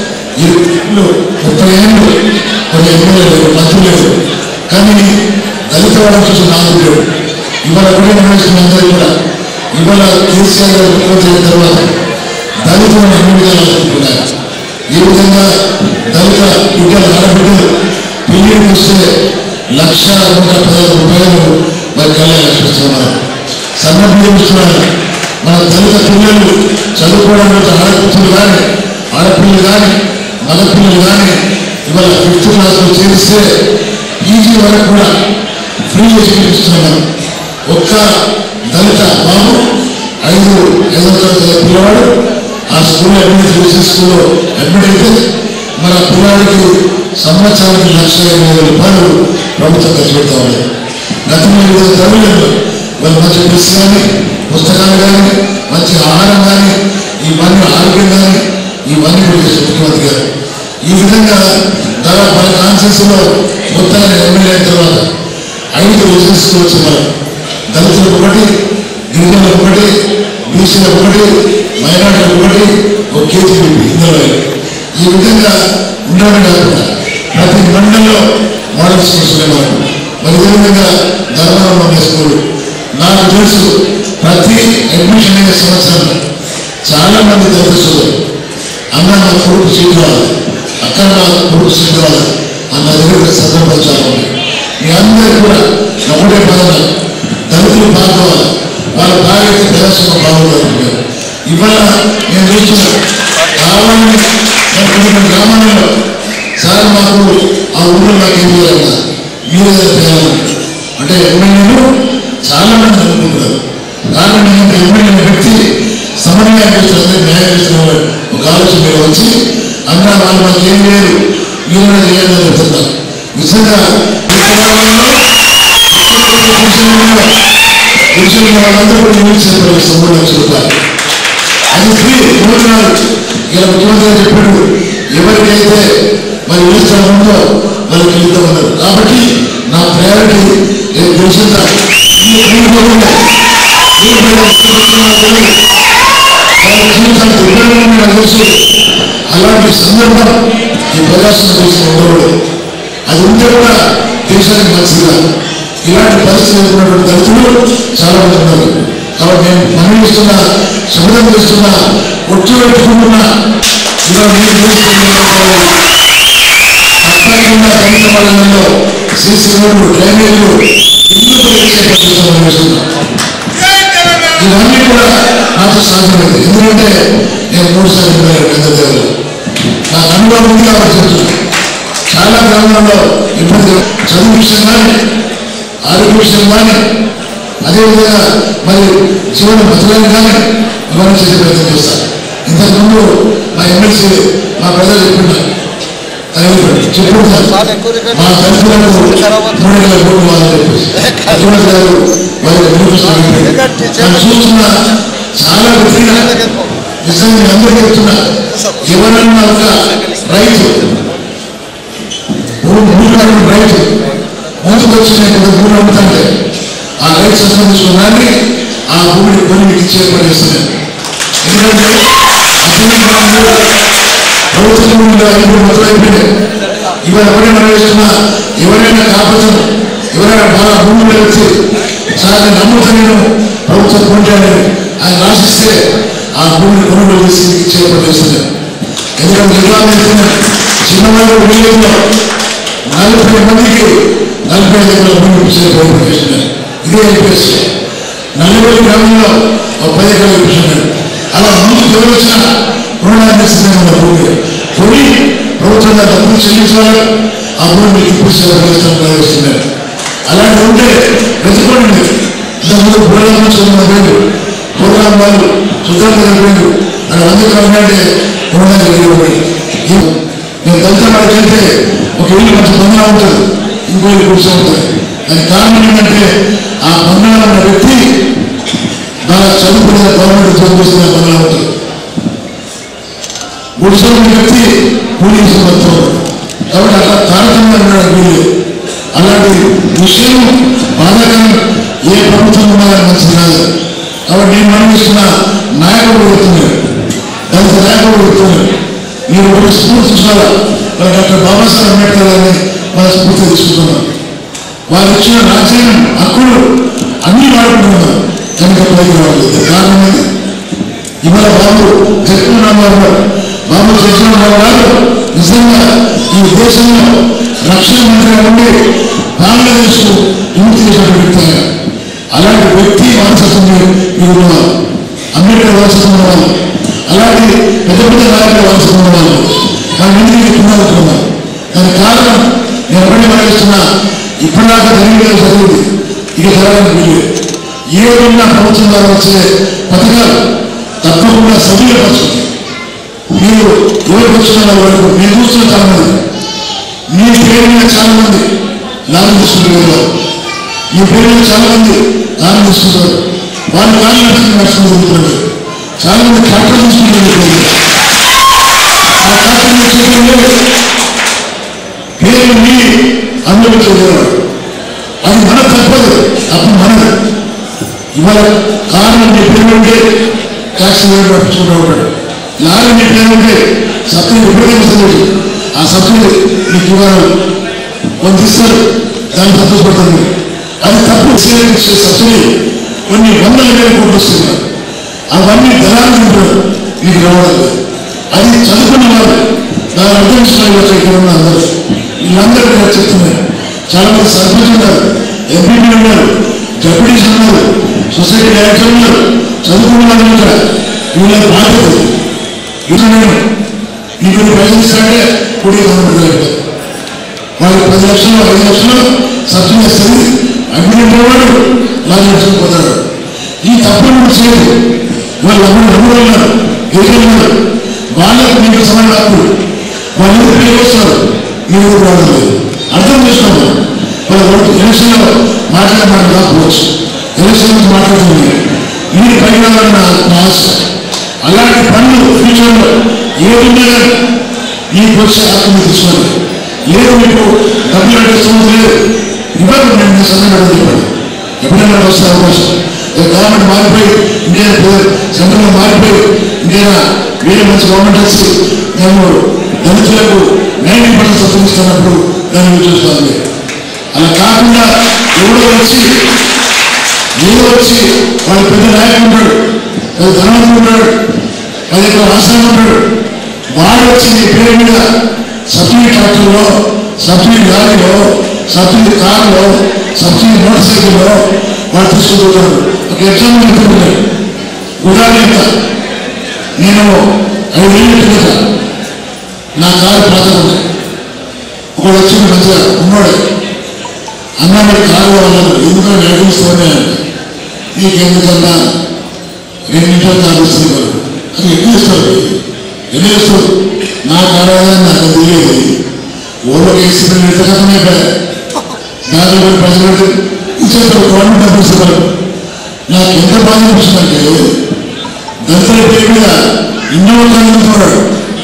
ఈ ఇల్లు ముప్పై ఏళ్ళు కొన్ని ఎమ్మెల్యే లేరు మంత్రులు లేరు కానీ దళిత వాళ్ళ కోసం నాలుగు లేవు ఇవాళ కూడా నిర్వహిస్తున్న అందరూ కూడా ఇవాళ కేసీఆర్ గారు ముఖ్యమంత్రి అయిన తర్వాత దళితులను అన్ని విధాలు అనుకున్నారు ఈ విధంగా దళిత బిడ్డలు ఆడబిడ్డలు పెళ్లి చూస్తే లక్ష నూట పదహారు రూపాయలు మరి కళ్యాణ లక్ష్మి ఇస్తున్నారు సన్నబియ్యం ఇస్తున్నారు మన దళిత పిల్లలు చదువుకోవడానికి ఆడపిల్లలు కానీ ఆడపిల్లలు కానీ మగపిల్లలు కానీ ఇవాళ ఫిఫ్త్ క్లాస్లో చేరిస్తే పీజీ వరకు కూడా ఫ్రీ ఎడ్యుకేషన్ ఇస్తున్నాం ఒక్క దళిత బాబు ఐదు ఐదో తరగతి పిల్లవాడు ఆ స్కూల్ అడ్మిట్ చేసే స్కూల్లో అడ్మిట్ అయితే మన పిల్లవాడికి సంవత్సరానికి లక్ష ఇరవై వేల రూపాయలు ప్రభుత్వం ఖర్చు పెడతా ఉంది గతంలో వివిధ తరగతులు వాళ్ళు మంచి డ్రెస్ కానీ పుస్తకాలు కానీ మంచి ఆహారం కానీ ఇవన్నీ ఆరోగ్యం కానీ ఇవన్నీ కూడా చేసిన ముఖ్యమంత్రి గారు ఈ విధంగా దాదాపు మన కాన్సెన్స్ లో మొత్తాన్ని ఎమ్మెల్యే అయిన తర్వాత ఐదు రిజిస్టర్లు వచ్చి మనం దళితులకు ఒకటి గిరిజనులకు ఒకటి బీసీలకు ఒకటి మైనార్టీలకు ఒకటి ఒక కేజీబీపీ ఇందులో ఈ విధంగా ఉండడం కాకుండా ప్రతి మండలంలో మోడల్ స్కూల్స్ ఉన్నాయి మనకు మరి ఇదే విధంగా ధర్మవరం ఉండే స్కూల్ నాకు తెలుసు ప్రతి అడ్మిషన్ అయ్యే సంవత్సరం చాలా మంది దళిత సోదరులు అన్న నా కొడుకు సీట్ రావాలి అక్కడ నా కొడుకు సీట్ రావాలి అన్న దగ్గర సందర్భాలు చాలా ఉన్నాయి మీ అందరూ కూడా ఒకటే బాధ దళితులు బాగోవాలి వాళ్ళ బాగా ప్రదర్శన బాగోవాలి ఇవాళ నేను చూస్తున్నాను కావాలని నేను కొన్ని కొన్ని గ్రామాలలో సార్ మాకు ఆ ఊళ్ళో నాకు ఏం చేయాలన్నా మీరు ఏదైనా చేయాలని అంటే ఎమ్మెల్యేలు చాలా మంది అనుకుంటున్నారు కారణం ఏంటంటే ఎమ్మెల్యే వ్యక్తి సమన్వయం చేస్తున్నది న్యాయం చేస్తున్న ఒక ఆలోచన మీరు వచ్చి అన్న వాళ్ళు మాకు ఏం లేదు మీరు కూడా చేయాలని చెప్తున్నారు నిజంగా కూర్చున్న వాళ్ళందరూ కూడా నిలిచారు మూడు లక్షల రూపాయలు అది ఫ్రీ భోజనాలు ఇలా ముఖ్యమంత్రి గారు చెప్పాడు ఎవరికైతే మరి ఇష్టం ఉందో వాళ్ళకి ఇద్దాం అన్నారు కాబట్టి నా ప్రయారిటీ నేను తెలిసిందా ఈ ఊరిలో ఈ జీవితానికి ఇబ్బంది నాకు తెలుసు అలాంటి సందర్భం ఈ ప్రకాశం దేశం ఉండకూడదు అది ఉంటే కూడా దేశానికి మంచిదిగా ఇలాంటి పరిస్థితి ఎదుర్కొన్నటువంటి దళితులు చాలా మంది ఉన్నారు కాబట్టి నేను మనం ఇస్తున్నా శబ్దం చేస్తున్నా ఒట్టు పెట్టుకుంటున్నా ఇలా మీరు తప్పకుండా దళిత మండలంలో సీసీ రోడ్లు డ్రైనేజీలు ఇల్లు పెట్టే పరిస్థితులు మనం ఇస్తున్నాం ఇవన్నీ కూడా నాకు సాధ్యమైంది ఎందుకంటే నేను మూడు సార్లు వెళ్ళాను పెద్ద దేవుడు నాకు అనుభవం ఉంది కాబట్టి చెప్తున్నాను చాలా గ్రామాల్లో ఇబ్బంది చదువు విషయం కానీ ఆరోగ్య విషయం కానీ అదేవిధంగా మరి జీవన భద్రతను కానీ ఇవన్నీ చేసే ప్రయత్నం చేస్తాను ఇంతకుముందు మా ఎమ్మెల్సీ మా ప్రజలు చెప్పింటారు చెప్పుకుంటారు మా తల్లిదండ్రులకు మూడు వేల కోట్లు వాళ్ళని చెప్పేసి అటువంటి గారు వారి వెనుకొస్తున్నారు చూస్తున్న చాలా గట్టిగా నిజంగా మీ అందరికీ చెప్తున్నా ఎవరన్నా ఒక రైతు భూమి భూమి రైతు ముందుకు వచ్చిన భూమి అమ్ముతుంటే ఆ రైతు సంబంధించుకున్నాన్ని ఆ భూమిని కొని మీకు ఇచ్చే పని చేస్తున్నారు ఎందుకంటే అసలు ప్రభుత్వ భూమిలో ఐదు మొత్తం అయిపోయినాయి ఇవాళ ఎవరైనా వేస్తున్నా ఎవరైనా కాపతం ఎవరైనా బాగా భూమిలో వచ్చి చాలా నమ్ముతాను నేను ప్రభుత్వం కొంటాను ఆయన రాసిస్తే ఆ భూమిని కొనుగోలు చేసి మీకు ఇచ్చే పని చేస్తున్నారు ఎందుకంటే నిర్మాణం చేస్తున్నారు చిన్నవాడు విలేజ్లో నలభై మందికి నలభై ఐదు ఎకరాల భూమి ఇచ్చే ప్రయత్నం చేస్తున్నారు ఇదే ఐపీఎస్ నల్లగొండ గ్రామంలో ఒక పది ఎకరాలు ఇప్పించున్నారు అలా ముందు ఎవరు వచ్చినా రుణాన్ని ఇస్తున్నాయి మన భూమి కొని ప్రభుత్వంగా డబ్బులు చెల్లించాలి ఆ భూమిని ఇప్పించే ప్రయత్నం ప్రవేశిస్తున్నారు అలాంటి ఉంటే వెతుకోండి ఇంతకుముందు ప్రోగ్రాం నుంచి ఉన్న పేరు ప్రోగ్రాం వాళ్ళు సుధాకర్ పేరు అక్కడ వంద కావాలంటే రుణాన్ని వెళ్ళిపోయి నేను దళిత వాడికి వెళ్తే ఒక ఇల్లు మంచి బంధన ఉంటుంది ఇంకో ఇల్లు కూర్చో ఉంటుంది దానికి కారణం ఏంటంటే ఆ బంధన ఉన్న వ్యక్తి బాగా చదువుకునే గవర్నమెంట్ ఉద్యోగం చేస్తున్న బంధన ఉంటుంది గుడిసె ఉన్న వ్యక్తి పోలీసు మొత్తం కాబట్టి అట్లా తారతమ్యం ఉన్నాడు వీళ్ళు అలాంటి విషయం బాధాకరం ఏ ప్రభుత్వం ఉన్నా మంచిది కాదు కాబట్టి నేను మనమిస్తున్న నాయకుడు పెడుతున్నాడు దళిత నాయకుడు పెడుతున్నాడు మీరు ఒక స్ఫూర్తి చూసారా మరి డాక్టర్ బాబాసాహెబ్ అంబేద్కర్ గారిని మన స్ఫూర్తి తీసుకుంటున్నాం వారు ఇచ్చిన రాజ్యాంగం హక్కులు అన్ని వాడుకుంటున్నారు కనుక పైకి రావట్లేదు కారణం ఏంటి? ఇవాళ బాబు జగన్మోహన్ గారు బాబు జగన్మోహన్ గారు నిజంగా ఈ దేశంలో రక్షణ మంత్రిగా ఉండి బంగ్లాదేశ్ విముక్తి చేసినటువంటి వ్యక్తి ఆయన. అలాంటి వ్యక్తి వారసత్వం మీరు ఉన్నారు అంబేద్కర్ వారసత్వం ఉన్నవాళ్ళు అలాంటి పెద్ద పెద్ద నాయకుల వారసత్వం ఉన్నవాళ్ళు కానీ ఎందుకు చెప్తున్నారు దానికి కారణం నేను ఎవరిని భావిస్తున్నా ఇప్పటిదాకా జరిగిన చదివింది ఇక జరగడానికి వీలు ఏడున్న ప్రభుత్వం ద్వారా వచ్చే పథకాలు తప్పకుండా సభ్యులపరచుకుంది మీరు ఎవరికి వచ్చిన వరకు మీరు చూస్తున్న చాలా మంది మీ పేరు మీద చాలా మంది లాభం తీసుకుంటారు మీ పేరు మీద చాలా మంది లాభం తీసుకుంటారు వాళ్ళు కానీ నడుచుకుని నడుచుకుని తిరుగుతున్నారు చాలా మంది ట్రాక్టర్ తీసుకుంటారు ఆ ట్రాక్టర్ తీసుకుంటే పేరు మీ అందులో చదివేవాడు అది మన తప్పదు తప్పు మనది ఇవాళ కారణం మీ పేరు ఉంటే ట్యాక్స్ పట్టించుకుంటూ ఉంటాడు లారీ మీ పేరు ఉంటే సబ్సిడీ ఉపయోగిస్తుంది ఆ సబ్సిడీ మీకు ఇవాళ కొంత ఇస్తారు దాన్ని సంతోషపడుతుంది అది తప్పు సేకరించే సబ్సిడీ కొన్ని వందల వేల కోట్లు వస్తుంది అవన్నీ దళాలు ఉంటారు మీకు రావడం లేదు అది చదువుకున్న వాళ్ళు దాని అర్థం చేసుకోవాలి ఇక్కడ ఉన్న అందరూ వీళ్ళందరూ నేను చెప్తున్నాను చాలా మంది సర్పంచ్ ఉన్నారు ఎంపీపీ ఉన్నారు డెప్యూటీస్ ఉన్నారు సొసైటీ డైరెక్టర్ ఉన్నారు చదువుకున్న వాళ్ళు ఉన్నారు వీళ్ళ బాధ్యత ఇది నేను మీకు పైసలు ఇస్తారంటే కూడి గవర్నమెంట్ వాళ్ళకి పది లక్షలు ఐదు లక్షలు సబ్సిడీ వస్తుంది అగ్రిమెంట్ వాడు నాలుగు లక్షలు పొందాడు ఈ తప్పులు మీరు చేయదు వాళ్ళు అమ్ముడు అమ్ముడు ఉన్నారు ఎదురున్నారు వాళ్ళకు మీకు సమాన హక్కులు వాళ్ళు పేరు వస్తారు మీరు రావడం లేదు అర్థం చేసుకోవాలి వాళ్ళు ఎలక్షన్లో మాట్లాడే మాట రాకపోవచ్చు ఎలక్షన్ నుంచి మాట్లాడుతుంది మీరు పైకి రావాలని నా నా ఆశ అలాంటి పనులు ఫ్యూచర్లో ఏదున్నా మీకు వచ్చే హక్కు మీరు తీసుకోండి లేదు మీకు డబ్బులు అంటే సమస్య లేదు ఇవ్వదు నేను మీ సమయం చెప్పండి ఎప్పుడైనా వస్తే అవకాశం గవర్నమెంట్ మారిపోయి ఇండియా సెంట్రల్ మారిపోయి ఇండియా వేరే మంచి గవర్నమెంట్ వచ్చి మేము దళితులకు నైన్టీ పర్సెంట్ సబ్సిడిస్తున్నప్పుడు దాన్ని చూసుకోవాలి అలా కాకుండా ఎవడో వచ్చి ఏదో వచ్చి వాళ్ళ పెద్ద నాయకుడు ఉంటాడు పెద్ద ధనవంతుడు ఉంటాడు పది ఎకరాల ఆశ్రమం ఉంటాడు వాడు వచ్చి నీ పేరు మీద సబ్సిడీ ట్రాక్టర్లో సబ్సిడీ లారీలో సబ్సిడీ కారులో సబ్సిడీ మోటార్ సైకిల్లో వాడు తీసుకుంటున్నాడు ఒక ఎగ్జాంపుల్ చెప్తున్నాడు ఉదాహరణ నేను ఐదేళ్ళ కిందట నా కారు పాత ఉంది ఒకడు వచ్చి మంచిగా ఉన్నాడు అన్న మరి కారు కావాలన్నాడు ఎందుకంటే నడిపిస్తామని నీకు ఎందుకన్నా రెండు నిమిషాలు కాపిస్తుంది వాడు అది ఎన్ని ఇస్తారు ఎన్ని ఇస్తారు నా కారు నాకు తెలియదు ఓళ్ళకి వేసిన ఎంతకమే దాంట్లో కూడా ప్రజలు ఇచ్చేస్తారు గవర్నమెంట్ ఆఫీసర్ నాకు ఎంత బాధ అనిపిస్తుందంటే దళితుల పేరు మీద ఎన్నో కలిగిస్తున్నాడు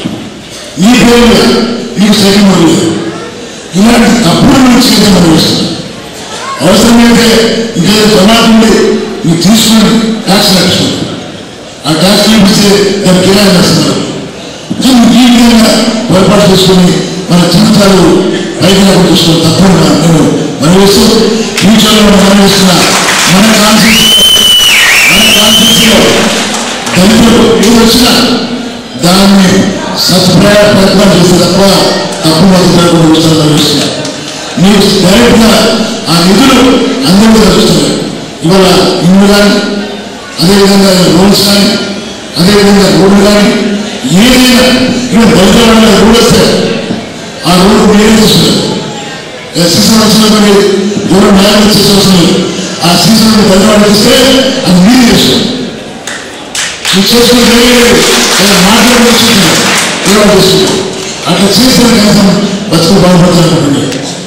నీ పేరు మీద నీకు సైకిల్ లేదు ఇలాంటి తప్పుడు మనం చేయడం అనిపిస్తుంది అవసరమైతే ఇంకా జమాతుంది మీరు తీసుకుని ట్యాక్స్ కట్టుకోండి ఆ ట్యాక్స్ చూపిస్తే దానికి కిరాయి వేస్తున్నారు కానీ ఈ విధంగా పొరపాటు చేసుకుని మన జీవితాలు పైకి చూసుకోవడం తప్పని నేను మనవేస్తూ ఫ్యూచర్లో మనం వేస్తున్న మన కాన్సెన్స్ మన కాన్సెన్స్ లో దళితులు ఏది వచ్చినా దాన్ని సత్ప్రయ ప్రయత్నం చేస్తే తప్ప తప్పు మద్దతు వస్తారని భావిస్తున్నా మీరు డైరెక్ట్ గా ఆ నిధులు అందరికీ తెలుస్తున్నాయి ఇవాళ ఇల్లు కానీ అదేవిధంగా రోడ్స్ కానీ అదేవిధంగా రోడ్లు కానీ ఏదైనా ఇక్కడ దళితుల వల్ల రోడ్ వస్తే ఆ రోడ్డు మీరే చేస్తున్నారు సీజన్ వచ్చినటువంటి దూరం న్యాయం చేసే అవసరం లేదు ఆ సీజన్ దళిత వాళ్ళకి ఇస్తే అది మీరే చేస్తున్నారు నువ్వు చేసుకుని తెలియలేదు అలా మాట్లాడి వచ్చుకున్నావు ఏమో చేసుకున్నావు అట్లా చేసిన కనీసం బతుకు బాగుపడతానుకోండి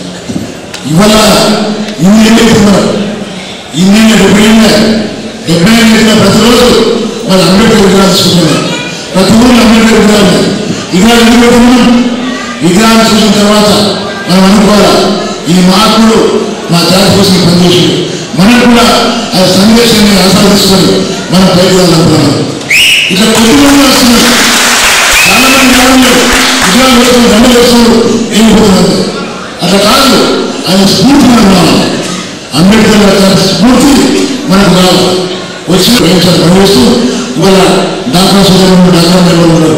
ఇవాళ ఇన్ని ఏళ్ళు ఎత్తున్నారు ఇన్ని డెబ్బై ఏళ్ళ డెబ్బై ఏళ్ళు ఎత్తిన ప్రతిరోజు వాళ్ళ అంబేద్కర్ విగ్రహాలు చూసుకుంటున్నారు ప్రతి ఊళ్ళో అంబేద్కర్ విగ్రహాలు విగ్రహాలు ఎందుకు పెట్టుకున్నాం విగ్రహాలు చూసిన తర్వాత మనం అనుకోవాలా ఈ మార్పులు మా జాతి కోసం పనిచేసి మనం కూడా ఆ సందేశాన్ని ఆస్వాదించుకొని మనం పైకి వెళ్ళాలనుకున్నాం ఇట్లా కొద్ది మంది వస్తున్నారు చాలా మంది కాదు విగ్రహాలు వేసుకుని దండ వేసుకుని వెళ్ళిపోతున్నారు అట్లా కాదు ఆయన స్ఫూర్తి మనం రావాలి అంబేద్కర్ గారి స్ఫూర్తి మనకు రావాలి వచ్చి వేయించాలి పనిచేస్తూ ఇవాళ డాక్టర్ సోదరులు డాక్టర్ నెలలు ఉన్నారు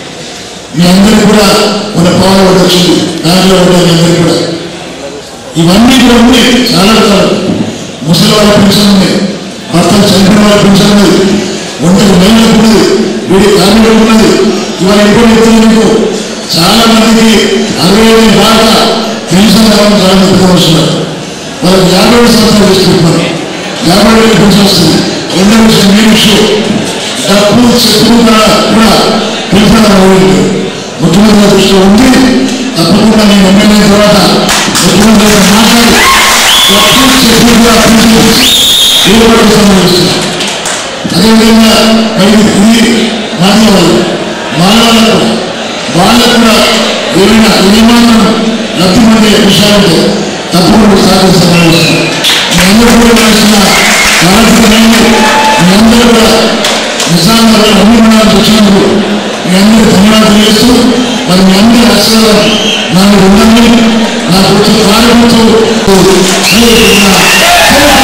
మీ అందరికీ కూడా మన పవర్ ఒకటి వచ్చింది దాంట్లో ఉంటాయి మీ అందరికీ కూడా ఇవన్నీ కూడా ఉన్నాయి చాలా రకాలు ముసలి వాళ్ళ పెన్షన్ ఉంది భర్తలు చనిపోయిన వాళ్ళ పెన్షన్ ఉన్నది ఒంటరి మహిళలకు ఉన్నది వీడి కార్మికులకు ఉన్నది ఇవాళ ఎప్పుడు ఎత్తులు మీకు చాలా మందికి అరవై ఐదు దాకా పెన్షన్ రావడం చాలా పెద్ద వస్తున్నారు వాళ్ళకి యాభై ఏడు సంవత్సరాలు చేసుకుంటున్నారు యాభై ఏడు పెన్షన్ వస్తుంది రెండో విషయం మీ విషయం డబ్బు చెట్టు కూడా కూడా పెన్షన్ రావాలి ముఖ్యమంత్రి గారి దృష్టిలో ఉంది తప్పకుండా నేను ఎమ్మెల్యే అయిన తర్వాత ముఖ్యమంత్రి గారు మాట్లాడి డబ్బు చెట్టు కూడా పెన్షన్ ఇచ్చి ఏదో ఒకటి సంబంధిస్తున్నాను అదేవిధంగా మరి ఇది మానవాళ్ళు మానవాళ్ళకు వాళ్ళకు కూడా ఏమైనా నియమాలను లబ్ధి పొందే విషయాలంటే తప్పకుండా సాధిస్తామని మీ అందరూ కూడా చేసిన కార్యక్రమాన్ని మీ అందరూ కూడా నిజాంగా అన్ని మండలాలకు వచ్చినందుకు మీ అందరూ ధన్యవాదాలు చేస్తూ మరి మీ అందరి ఆశీర్వాదం నాకు ఉందని నాకు వచ్చే కార్యక్రమంతో